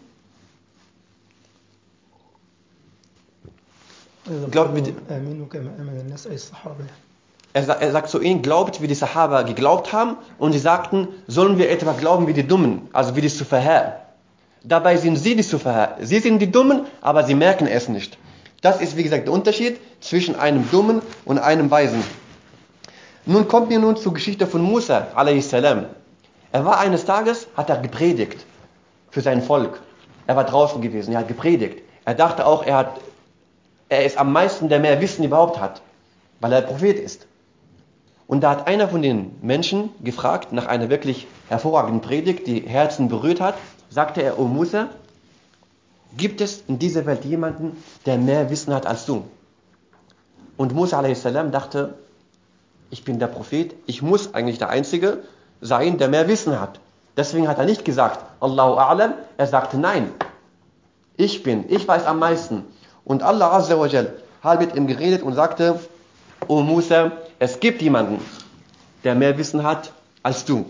[SPEAKER 2] Glaubt mit-
[SPEAKER 1] آمنوا كما آمن الناس أي الصحابة
[SPEAKER 2] er, sa- er sagt zu ihnen, glaubt wie die Sahaba geglaubt haben und sie sagten, sollen wir etwa glauben wie die Dummen, also wie die Sufaha. Dabei sind sie die Sufaha. Sie sind die Dummen, aber sie merken es nicht. Das ist wie gesagt der Unterschied zwischen einem Dummen und einem Weisen. Nun kommen wir nun zur Geschichte von Musa a.s. Er war eines Tages, hat er gepredigt für sein Volk. Er war draußen gewesen, er hat gepredigt. Er dachte auch, er, hat, er ist am meisten, der mehr Wissen überhaupt hat, weil er Prophet ist. Und da hat einer von den Menschen gefragt, nach einer wirklich hervorragenden Predigt, die Herzen berührt hat, sagte er, O Musa, gibt es in dieser Welt jemanden, der mehr Wissen hat als du? Und Musa a.s. dachte, ich bin der Prophet, ich muss eigentlich der Einzige sein, der mehr Wissen hat. Deswegen hat er nicht gesagt, Allahu A'lam, er sagte nein. Ich bin, ich weiß am meisten. Und Allah Azza wa Jal hat mit ihm geredet und sagte, O Musa, es gibt jemanden, der mehr Wissen hat als du.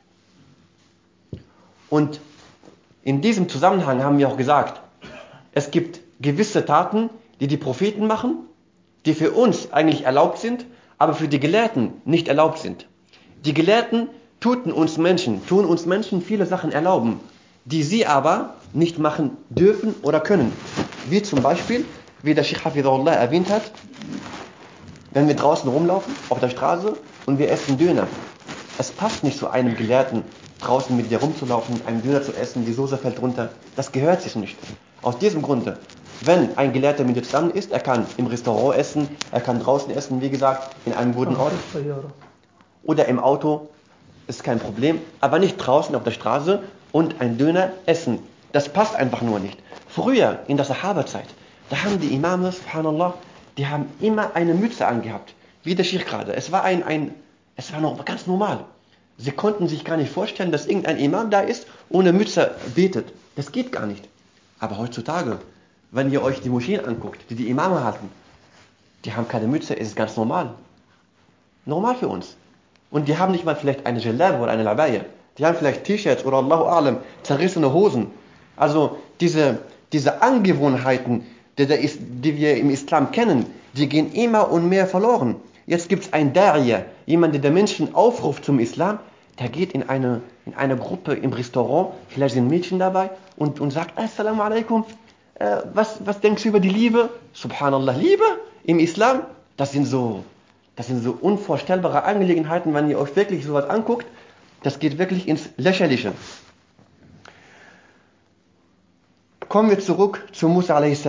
[SPEAKER 2] Und in diesem Zusammenhang haben wir auch gesagt, es gibt gewisse Taten, die die Propheten machen, die für uns eigentlich erlaubt sind, aber für die Gelehrten nicht erlaubt sind. Die Gelehrten tun uns Menschen, tun uns Menschen viele Sachen erlauben, die sie aber nicht machen dürfen oder können. Wie zum Beispiel, wie der Sheikh Hafidullah erwähnt hat, wenn wir draußen rumlaufen, auf der Straße und wir essen Döner. Es passt nicht zu einem Gelehrten, draußen mit dir rumzulaufen, einen Döner zu essen, die Soße fällt runter. Das gehört sich nicht. Aus diesem Grunde, wenn ein Gelehrter mit dir zusammen ist, er kann im Restaurant essen, er kann draußen essen, wie gesagt, in einem guten Ort
[SPEAKER 1] في الطيارة
[SPEAKER 2] oder im Auto, ist kein Problem, aber nicht draußen auf der Straße und ein Döner essen. Das passt einfach nur nicht. Früher, in der Sahaba-Zeit, da haben die Imame, subhanallah, die haben immer eine Mütze angehabt, wie der Sheikh gerade. Es war ein, ein, es war noch ganz normal. Sie konnten sich gar nicht vorstellen, dass irgendein Imam da ist, ohne Mütze betet. Das geht gar nicht. Aber heutzutage, wenn ihr euch die Moscheen anguckt, die die Imame halten, die haben keine Mütze, es ist ganz normal. Normal für uns. Und die haben nicht mal vielleicht eine Jalab oder eine Labaya. Die haben vielleicht T-Shirts oder Allahu A'lam, zerrissene Hosen. Also diese, diese Angewohnheiten, die, der Is- die wir im Islam kennen, die gehen immer und mehr verloren. Jetzt gibt es einen Dariya, jemand, der der Menschen aufruft zum Islam, der geht in eine, in eine Gruppe im Restaurant, vielleicht sind Mädchen dabei und, und sagt, Assalamu alaikum, äh, was, was denkst du über die Liebe? Subhanallah, Liebe im Islam, das sind so, das sind so unvorstellbare Angelegenheiten, wenn ihr euch wirklich sowas anguckt, das geht wirklich ins Lächerliche. Kommen wir zurück zu Musa a.s.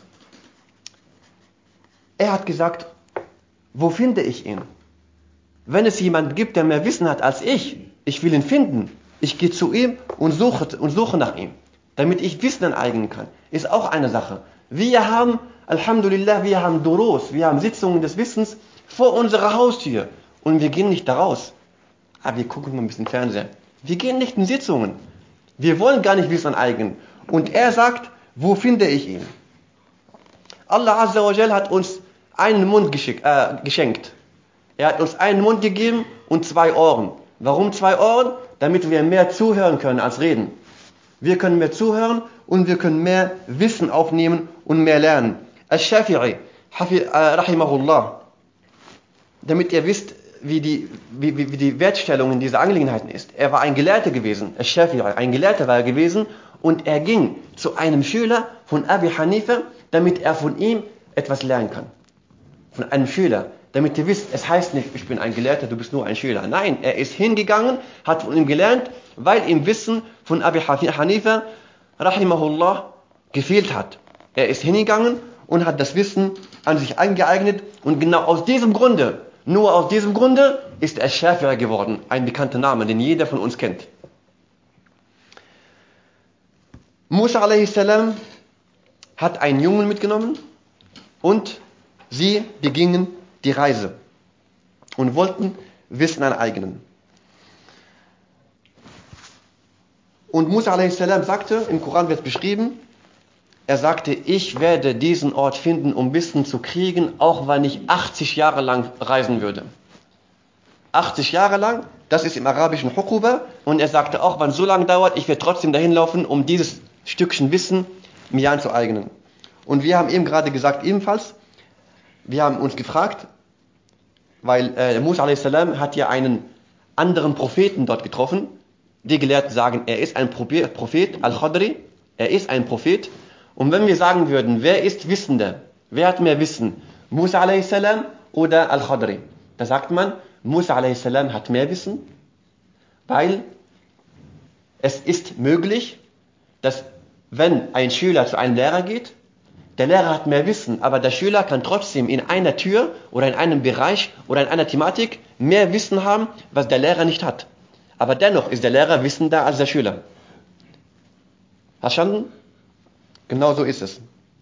[SPEAKER 2] Er hat gesagt, wo finde ich ihn? Wenn es jemand gibt, der mehr Wissen hat als ich, ich will ihn finden. Ich gehe zu ihm und suche, und suche nach ihm, damit ich Wissen aneignen kann. Ist auch eine Sache. Wir haben, Alhamdulillah, wir haben Duros, wir haben Sitzungen des Wissens vor unserer Haustür und wir gehen nicht da raus. Aber wir gucken mal ein bisschen Fernseher. Wir gehen nicht in Sitzungen. Wir wollen gar nicht Wissen aneignen. Und er sagt, wo finde ich ihn? Allah Azza wa Jal hat uns einen Mund geschick, äh, geschenkt. Er hat uns einen Mund gegeben und zwei Ohren. Warum zwei Ohren? Damit wir mehr zuhören können als reden. Wir können mehr zuhören und wir können mehr Wissen aufnehmen und mehr lernen. Al-Shafi'i, hafi- äh, rahimahullah, damit ihr wisst, wie die, wie, wie, wie die Wertstellung in dieser Angelegenheiten ist. Er war ein Gelehrter gewesen, Al-Shafi'i, ein Gelehrter war er gewesen und er ging zu einem Schüler von Abi Hanifa, damit er von ihm etwas lernen kann. Von einem Schüler. Damit ihr wisst, es heißt nicht, ich bin ein Gelehrter, du bist nur ein Schüler. Nein, er ist hingegangen, hat von ihm gelernt, weil ihm Wissen von Abi Hanifa, rahimahullah, gefehlt hat. Er ist hingegangen und hat das Wissen an sich eingeeignet und genau aus diesem Grunde Nur aus diesem Grunde ist er Schäfer geworden, ein bekannter Name, den jeder von uns kennt. Musa a.s. hat einen Jungen mitgenommen und sie begingen die Reise und wollten Wissen aneignen. Und Musa a.s. sagte, im Koran wird beschrieben, er sagte, ich werde diesen Ort finden, um Wissen zu kriegen, auch wenn ich 80 Jahre lang reisen würde. 80 Jahre lang, das ist im arabischen Hukuba, und er sagte, auch wenn es so lange dauert, ich werde trotzdem dahin laufen, um dieses Stückchen Wissen mir anzueignen. Und wir haben eben gerade gesagt, ebenfalls, wir haben uns gefragt, weil äh, Musa a.s. hat ja einen anderen Propheten dort getroffen. Die Gelehrten sagen, er ist ein Prophet, Al-Khadri, er ist ein Prophet. Und wenn wir sagen würden, wer ist Wissender, wer hat mehr Wissen, Musa a.s. oder Al-Khadri, da sagt man, Musa a.s. hat mehr Wissen, weil es ist möglich, dass wenn ein Schüler zu einem Lehrer geht, der Lehrer hat mehr Wissen, aber der Schüler kann trotzdem in einer Tür oder in einem Bereich oder in einer Thematik mehr Wissen haben, was der Lehrer nicht hat. Aber dennoch ist der Lehrer wissender als der Schüler. Verstanden? Genau so ist es.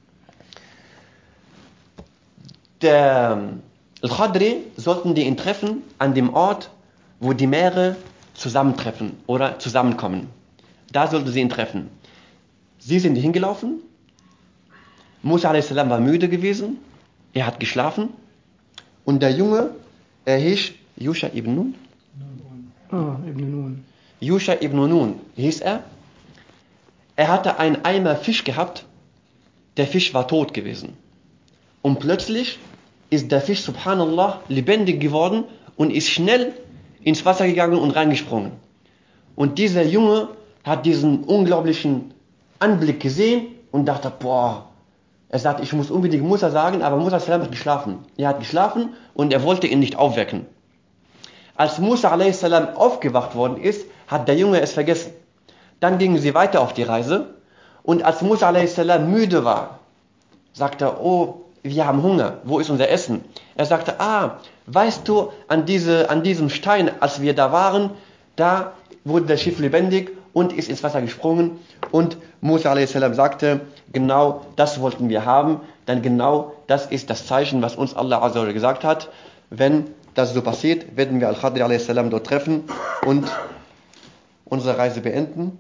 [SPEAKER 2] Der Al-Khadri sollten die ihn treffen an dem Ort, wo die Meere zusammentreffen oder zusammenkommen. Da sollten sie ihn treffen. Sie sind hingelaufen. Musa a.s. war müde gewesen. Er hat geschlafen. Und der Junge, er hieß Yusha ibn Nun.
[SPEAKER 1] Ah, Ibn Nun.
[SPEAKER 2] Yusha ibn Nun hieß er. Er hatte einen Eimer Fisch gehabt. Der Fisch war tot gewesen. Und plötzlich ist der Fisch, subhanallah, lebendig geworden und ist schnell ins Wasser gegangen und reingesprungen. Und dieser Junge hat diesen unglaublichen Anblick gesehen und dachte, boah, er sagt, ich muss unbedingt Musa sagen, aber Musa hat geschlafen. Er hat geschlafen und er wollte ihn nicht aufwecken. Als Musa a.s. aufgewacht worden ist, hat der Junge es vergessen. Dann gingen sie weiter auf die Reise und als Musa a.s. müde war, sagte er, oh, wir haben Hunger, wo ist unser Essen? Er sagte, ah, weißt du, an, diese, an diesem Stein, als wir da waren, da wurde das Schiff lebendig und ist ins Wasser gesprungen und Musa a.s. sagte, genau das wollten wir haben, denn genau das ist das Zeichen, was uns Allah Azza gesagt hat. Wenn das so passiert, werden wir Al-Khadri a.s. dort treffen und unsere Reise beenden.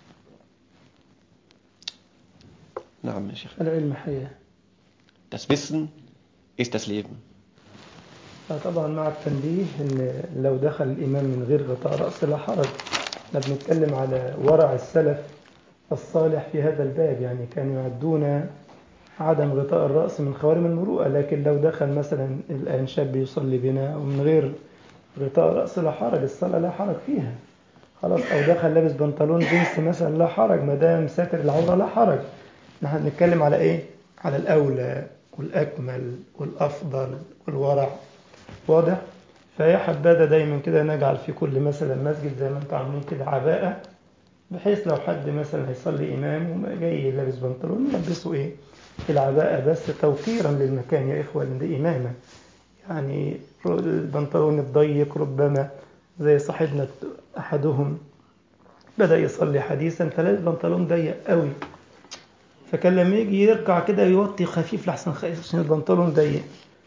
[SPEAKER 2] نعم يا شيخ.
[SPEAKER 1] العلم حياة
[SPEAKER 2] Das Wissen ist das Leben.
[SPEAKER 1] طبعا مع التنبيه ان لو دخل الامام من غير غطاء راس لا حرج احنا بنتكلم على ورع السلف الصالح في هذا الباب يعني كانوا يعدون عدم غطاء الراس من خوارم المروءه لكن لو دخل مثلا الان شاب يصلي بنا ومن غير غطاء راس لا حرج الصلاه لا حرج فيها خلاص او دخل لابس بنطلون جينز مثلا لا حرج ما دام ساتر العوره لا حرج نحن بنتكلم على ايه على الاولى والاكمل والافضل والورع واضح فيا حبذا دايما كده نجعل في كل مثلا مسجد زي ما انتم عاملين كده عباءة بحيث لو حد مثلا هيصلي إمام وما جاي لابس بنطلون يلبسوا إيه العباءة بس توقيرا للمكان يا إخوة لأن دي إمامة يعني البنطلون الضيق ربما زي صاحبنا أحدهم بدأ يصلي حديثا فلابس بنطلون ضيق قوي فكان لما يجي يركع كده يوطي خفيف لحسن خايف عشان البنطلون ضيق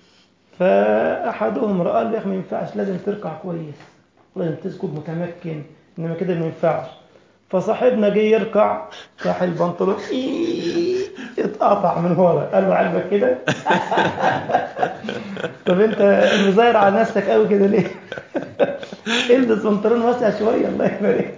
[SPEAKER 1] فأحدهم رأى قال له يا أخي ما ينفعش لازم تركع كويس لازم تسجد متمكن إنما كده ما ينفعش فصاحبنا جه يركع راح البنطلون إيه اتقطع من ورا قال له عاجبك كده طب انت مزاير على نفسك قوي كده ليه البس بنطلون واسع شويه الله يبارك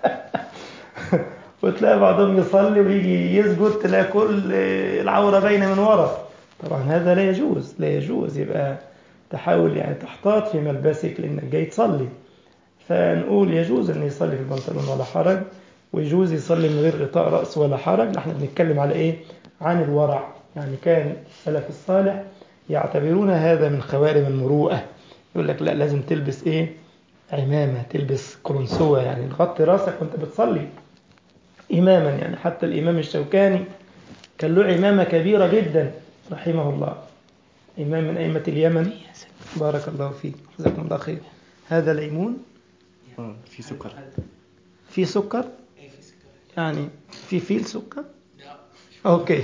[SPEAKER 1] وتلاقي بعضهم يصلي ويجي يسجد تلاقي كل العوره باينه من ورا طبعا هذا لا يجوز لا يجوز يبقى تحاول يعني تحتاط في ملبسك لانك جاي تصلي فنقول يجوز ان يصلي في البنطلون ولا حرج ويجوز يصلي من غير غطاء راس ولا حرج نحن بنتكلم على ايه عن الورع يعني كان السلف الصالح يعتبرون هذا من خوارم المروءه يقول لك لا لازم تلبس ايه عمامه تلبس قرنسوه يعني تغطي راسك وانت بتصلي اماما يعني حتى الامام الشوكاني كان له عمامه كبيره جدا رحمه الله إمام من أئمة اليمن بارك الله فيك جزاكم الله خير هذا ليمون
[SPEAKER 2] آه، في سكر
[SPEAKER 1] في سكر يعني في فيل سكر اوكي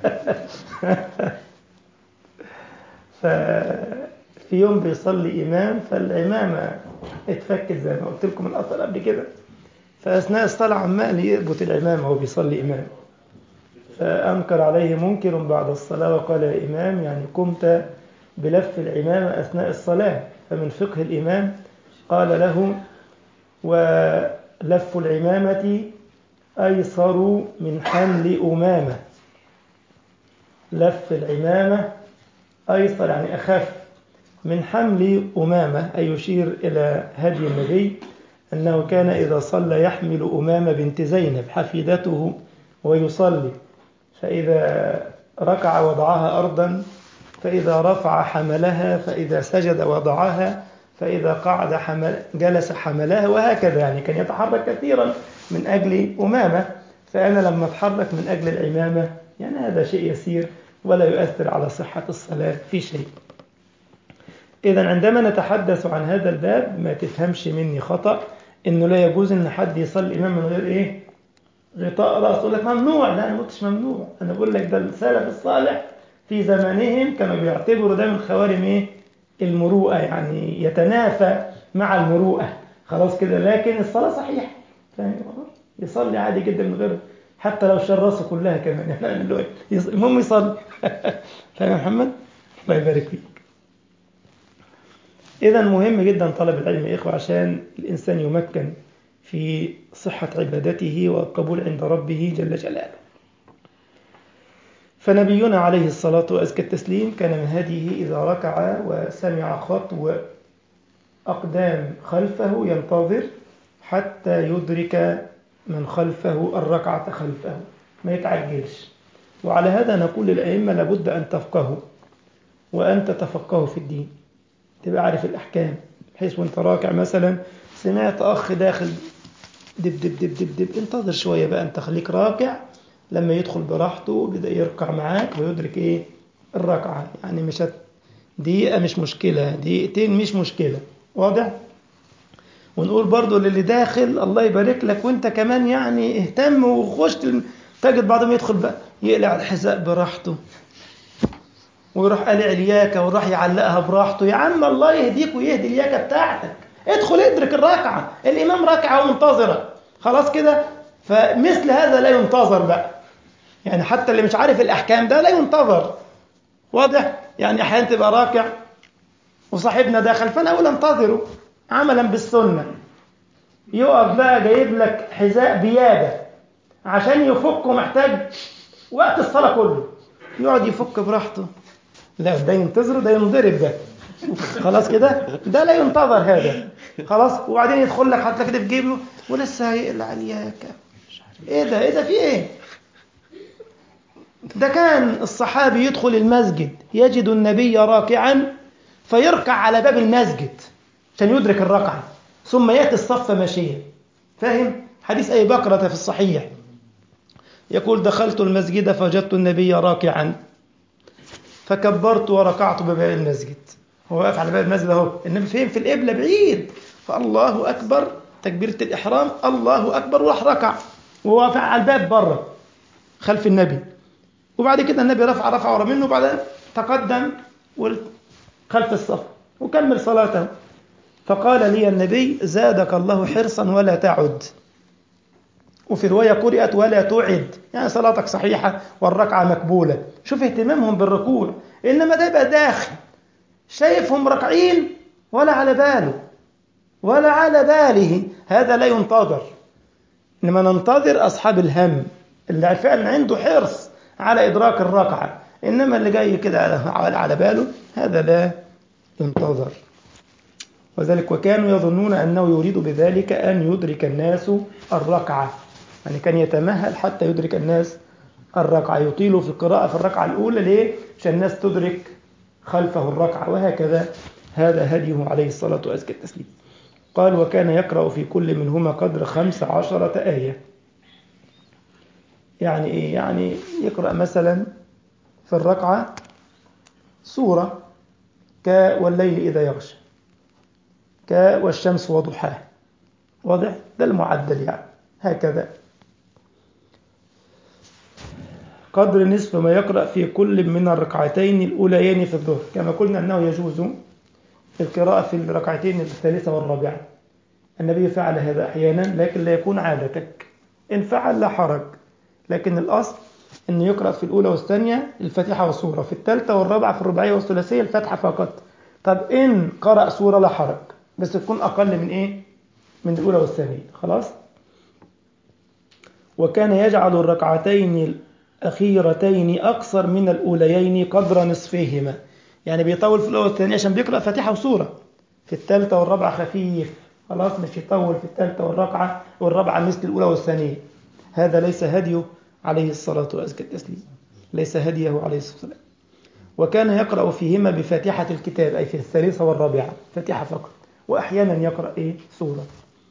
[SPEAKER 1] ففي يوم بيصلي امام فالعمامه اتفكت زي ما قلت لكم الاثر قبل كده فاثناء الصلاه عمال يربط العمامه وهو بيصلي امام فانكر عليه منكر بعد الصلاه وقال يا امام يعني قمت بلف العمامه اثناء الصلاه فمن فقه الامام قال له ولف العمامة أيسر من حمل أمامة لف العمامة أيسر يعني أخف من حمل أمامة أي يشير إلى هدي النبي أنه كان إذا صلى يحمل أمامة بنت زينب حفيدته ويصلي فإذا ركع وضعها أرضا فإذا رفع حملها فإذا سجد وضعها فإذا قعد حمل جلس حملها وهكذا يعني كان يتحرك كثيرا من أجل أمامة فأنا لما أتحرك من أجل العمامة يعني هذا شيء يسير ولا يؤثر على صحة الصلاة في شيء إذا عندما نتحدث عن هذا الباب ما تفهمش مني خطأ إنه لا يجوز إن حد يصلي إمام من غير إيه؟ غطاء رأس يقول لك ممنوع لا أنا ما قلتش ممنوع أنا بقول لك ده السلف الصالح في زمانهم كانوا بيعتبروا ده من خوارم إيه؟ المروءة يعني يتنافى مع المروءة خلاص كده لكن الصلاة صحيحة فاهم يصلي عادي جدا من غير حتى لو شال راسه كلها كمان يعني اللي هو يص- المهم يصلي فاهم يا محمد؟ الله يبارك فيك إذا مهم جدا طلب العلم يا إخوة عشان الإنسان يمكن في صحة عبادته والقبول عند ربه جل جلاله فنبينا عليه الصلاة وأزكى التسليم كان من هديه إذا ركع وسمع خطو أقدام خلفه ينتظر حتى يدرك من خلفه الركعة خلفه ما يتعجلش وعلى هذا نقول للأئمة لابد أن تفقهوا وأن تتفقهوا في الدين تبقى عارف الأحكام بحيث وانت راكع مثلا سمعت أخ داخل دب دب دب دب دب انتظر شوية بقى انت خليك راكع لما يدخل براحته بدأ يركع معاك ويدرك ايه الركعة يعني مش هت... دقيقة مش مشكلة دقيقتين مش مشكلة واضح ونقول برضو للي داخل الله يبارك لك وانت كمان يعني اهتم وخش الم- تجد بعضهم يدخل بقى يقلع الحذاء براحته ويروح قالع الياكة وراح يعلقها براحته يا عم الله يهديك ويهدي الياكة بتاعتك ادخل ادرك الركعة الإمام ركعة ومنتظرة خلاص كده فمثل هذا لا ينتظر بقى يعني حتى اللي مش عارف الأحكام ده لا ينتظر واضح يعني أحيانا تبقى راكع وصاحبنا دخل فأنا أقول انتظره عملا بالسنة يقف بقى جايب لك حذاء بيادة عشان يفكه محتاج وقت الصلاة كله يقعد يفك براحته لا ده ينتظره ده ينضرب ده خلاص كده ده لا ينتظر هذا خلاص وبعدين يدخل لك حتى كده في جيبه ولسه هيقلع الياكة ايه ده ايه ده في ايه ده كان الصحابي يدخل المسجد يجد النبي راكعا فيركع على باب المسجد عشان يدرك الركعة ثم يأتي الصف ماشيا فاهم حديث أبي بكرة في الصحيح يقول دخلت المسجد فوجدت النبي راكعا فكبرت وركعت بباب المسجد هو واقف على باب المسجد اهو النبي فين في القبلة بعيد فالله أكبر تكبيرة الإحرام الله أكبر وراح ركع وهو واقف على الباب بره خلف النبي وبعد كده النبي رفع رفع ورا منه وبعدين تقدم خلف الصف وكمل صلاته فقال لي النبي زادك الله حرصا ولا تعد وفي رواية قرأت ولا تعد يعني صلاتك صحيحة والركعة مقبولة شوف اهتمامهم بالركوع إنما ده يبقى داخل شايفهم راكعين ولا على باله ولا على باله هذا لا ينتظر إنما ننتظر أصحاب الهم اللي فعلا عنده حرص على إدراك الركعة إنما اللي جاي كده على على باله هذا لا ينتظر وذلك وكانوا يظنون أنه يريد بذلك أن يدرك الناس الركعة يعني كان يتمهل حتى يدرك الناس الركعة يطيل في القراءة في الركعة الأولى ليه؟ عشان الناس تدرك خلفه الركعة وهكذا هذا هديه عليه الصلاة وأزكى التسليم قال وكان يقرأ في كل منهما قدر خمس عشرة آية يعني إيه؟ يعني يقرأ مثلا في الركعة سورة ك والليل إذا يغشى ك والشمس وضحاها واضح ده المعدل يعني هكذا قدر نصف ما يقرأ في كل من الركعتين الأوليين في الظهر كما قلنا أنه يجوز القراءة في الركعتين الثالثة والرابعة النبي فعل هذا أحيانا لكن لا يكون عادتك إن فعل لا حرج لكن الأصل أنه يقرأ في الأولى والثانية الفاتحة والسورة في الثالثة والرابعة في الرباعية والثلاثية الفاتحة فقط طب إن قرأ سورة لا حرج بس تكون أقل من إيه؟ من الأولى والثانية خلاص؟ وكان يجعل الركعتين الأخيرتين أقصر من الأوليين قدر نصفهما يعني بيطول في الأولى والثانية عشان بيقرأ فاتحة وسورة في الثالثة والرابعة خفيف خلاص مش يطول في الثالثة والرابعة والرابعة مثل الأولى والثانية هذا ليس هديه عليه الصلاة وأزكى التسليم ليس هديه عليه الصلاة والسلام وكان يقرأ فيهما بفاتحة الكتاب أي في الثالثة والرابعة فاتحة فقط وأحيانا يقرأ إيه سورة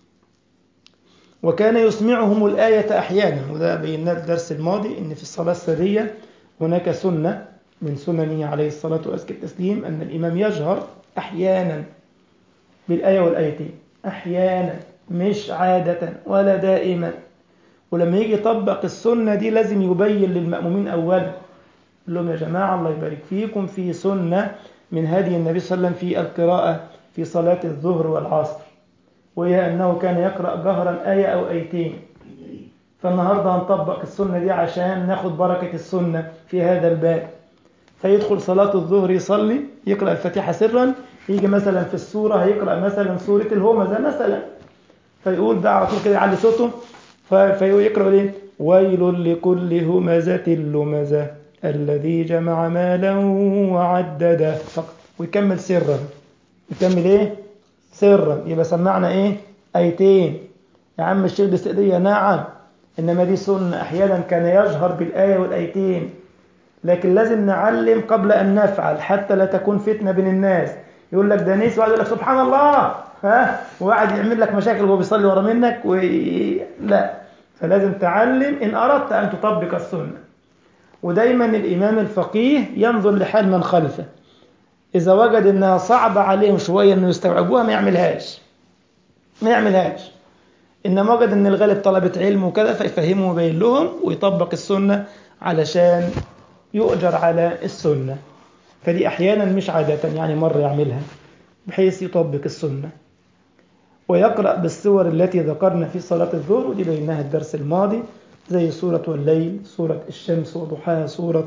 [SPEAKER 1] وكان يسمعهم الآية أحيانا وده بينا الدرس الماضي إن في الصلاة السرية هناك سنة من سننه عليه الصلاة وأزكى التسليم أن الإمام يجهر أحيانا بالآية والآيتين أحيانا مش عادة ولا دائما ولما يجي يطبق السنة دي لازم يبين للمأمومين أولا يقول لهم يا جماعة الله يبارك فيكم في سنة من هدي النبي صلى الله عليه وسلم في القراءة في صلاة الظهر والعصر وهي أنه كان يقرأ جهرا آية أو آيتين فالنهاردة هنطبق السنة دي عشان ناخد بركة السنة في هذا الباب فيدخل صلاة الظهر يصلي يقرأ الفاتحة سرا يجي مثلا في السورة هيقرأ مثلا سورة الهمزة مثلا فيقول ده على طول كده يعلي صوته فيقرأ ايه ويل لكل همزة لمزة الذي جمع مالا وعدده فقط ويكمل سرا يكمل ايه سرا يبقى سمعنا ايه ايتين يا عم الشيخ دي نعم انما دي سنة احيانا كان يجهر بالايه والايتين لكن لازم نعلم قبل ان نفعل حتى لا تكون فتنه بين الناس يقول لك ده نيس وقاعد يقول لك سبحان الله ها وقاعد يعمل لك مشاكل وهو بيصلي ورا منك و... لا فلازم تعلم ان اردت ان تطبق السنه ودايما الامام الفقيه ينظر لحال من خلفه إذا وجد إنها صعبة عليهم شوية إنه يستوعبوها ما يعملهاش ما يعملهاش إنما وجد إن الغالب طلبة علم وكذا فيفهمه ويبين لهم ويطبق السنة علشان يؤجر على السنة فدي أحيانا مش عادة يعني مرة يعملها بحيث يطبق السنة ويقرأ بالسور التي ذكرنا في صلاة الظهر ودي بيناها الدرس الماضي زي سورة والليل سورة الشمس وضحاها سورة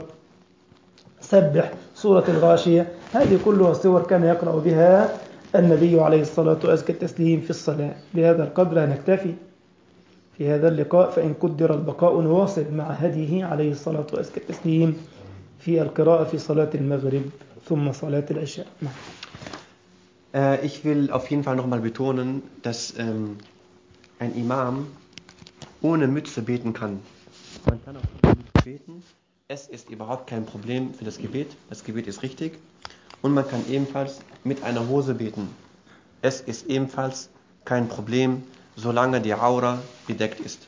[SPEAKER 1] سبح سورة الغاشية هذه كلها سور كان يقرأ بها النبي عليه الصلاة وأزكى التسليم في الصلاة بهذا القدر نكتفي في هذا اللقاء فإن قدر البقاء نواصل مع هديه عليه الصلاة وأزكى التسليم في القراءة في صلاة المغرب ثم صلاة العشاء نعم.
[SPEAKER 2] Äh, ich will auf jeden Fall nochmal betonen, dass ähm, ein Imam ohne Mütze beten kann. Man kann auch ohne Mütze beten. Es ist überhaupt kein Problem für das Gebet. Das Gebet ist richtig. Und man kann ebenfalls mit einer Hose beten. Es ist ebenfalls kein Problem, solange die Aura bedeckt ist.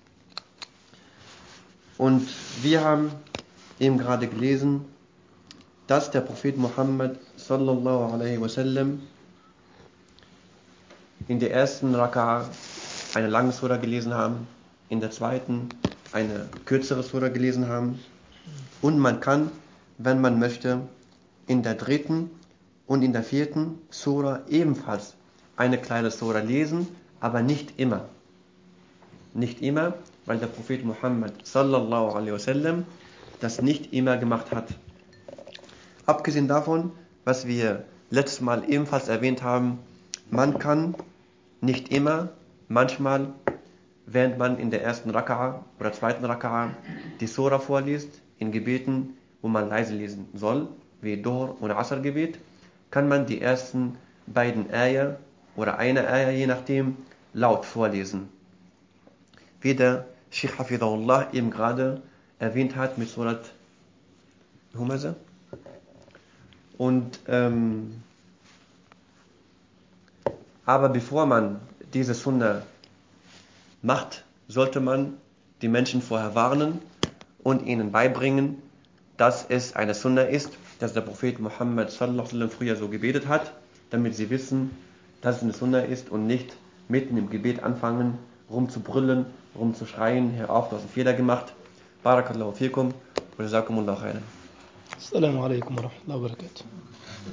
[SPEAKER 2] Und wir haben eben gerade gelesen, dass der Prophet Muhammad sallallahu alaihi wasallam in der ersten Raka'a eine lange Sura gelesen haben, in der zweiten eine kürzere Sura gelesen haben und man kann, wenn man möchte, in der dritten und in der vierten Sura ebenfalls eine kleine Sura lesen, aber nicht immer. Nicht immer, weil der Prophet Muhammad sallallahu alaihi wasallam das nicht immer gemacht hat. Abgesehen davon, was wir letztes Mal ebenfalls erwähnt haben, man kann nicht immer, manchmal, während man in der ersten Raka'a oder zweiten Raka'a die Sura vorliest, in Gebeten, wo man leise lesen soll, wie Dohr und Asr Gebet, kann man die ersten beiden Eier oder eine Eier, je nachdem, laut vorlesen. Wie der Sheikh Hafidahullah eben gerade erwähnt hat mit Surat Humaza. Und ähm, aber bevor man diese Sunna macht, sollte man die Menschen vorher warnen und ihnen beibringen, dass es eine Sunna ist dass der Prophet Muhammad sallallahu alaihi wasallam früher so gebetet hat, damit sie wissen, dass es eine Sunna ist und nicht mitten im Gebet anfangen, rumzubrüllen, rumzuschreien, hör auf, du hast einen Fehler gemacht. Barakallahu fikum wa jazakumullahu khairan.
[SPEAKER 1] السلام عليكم ورحمة الله وبركاته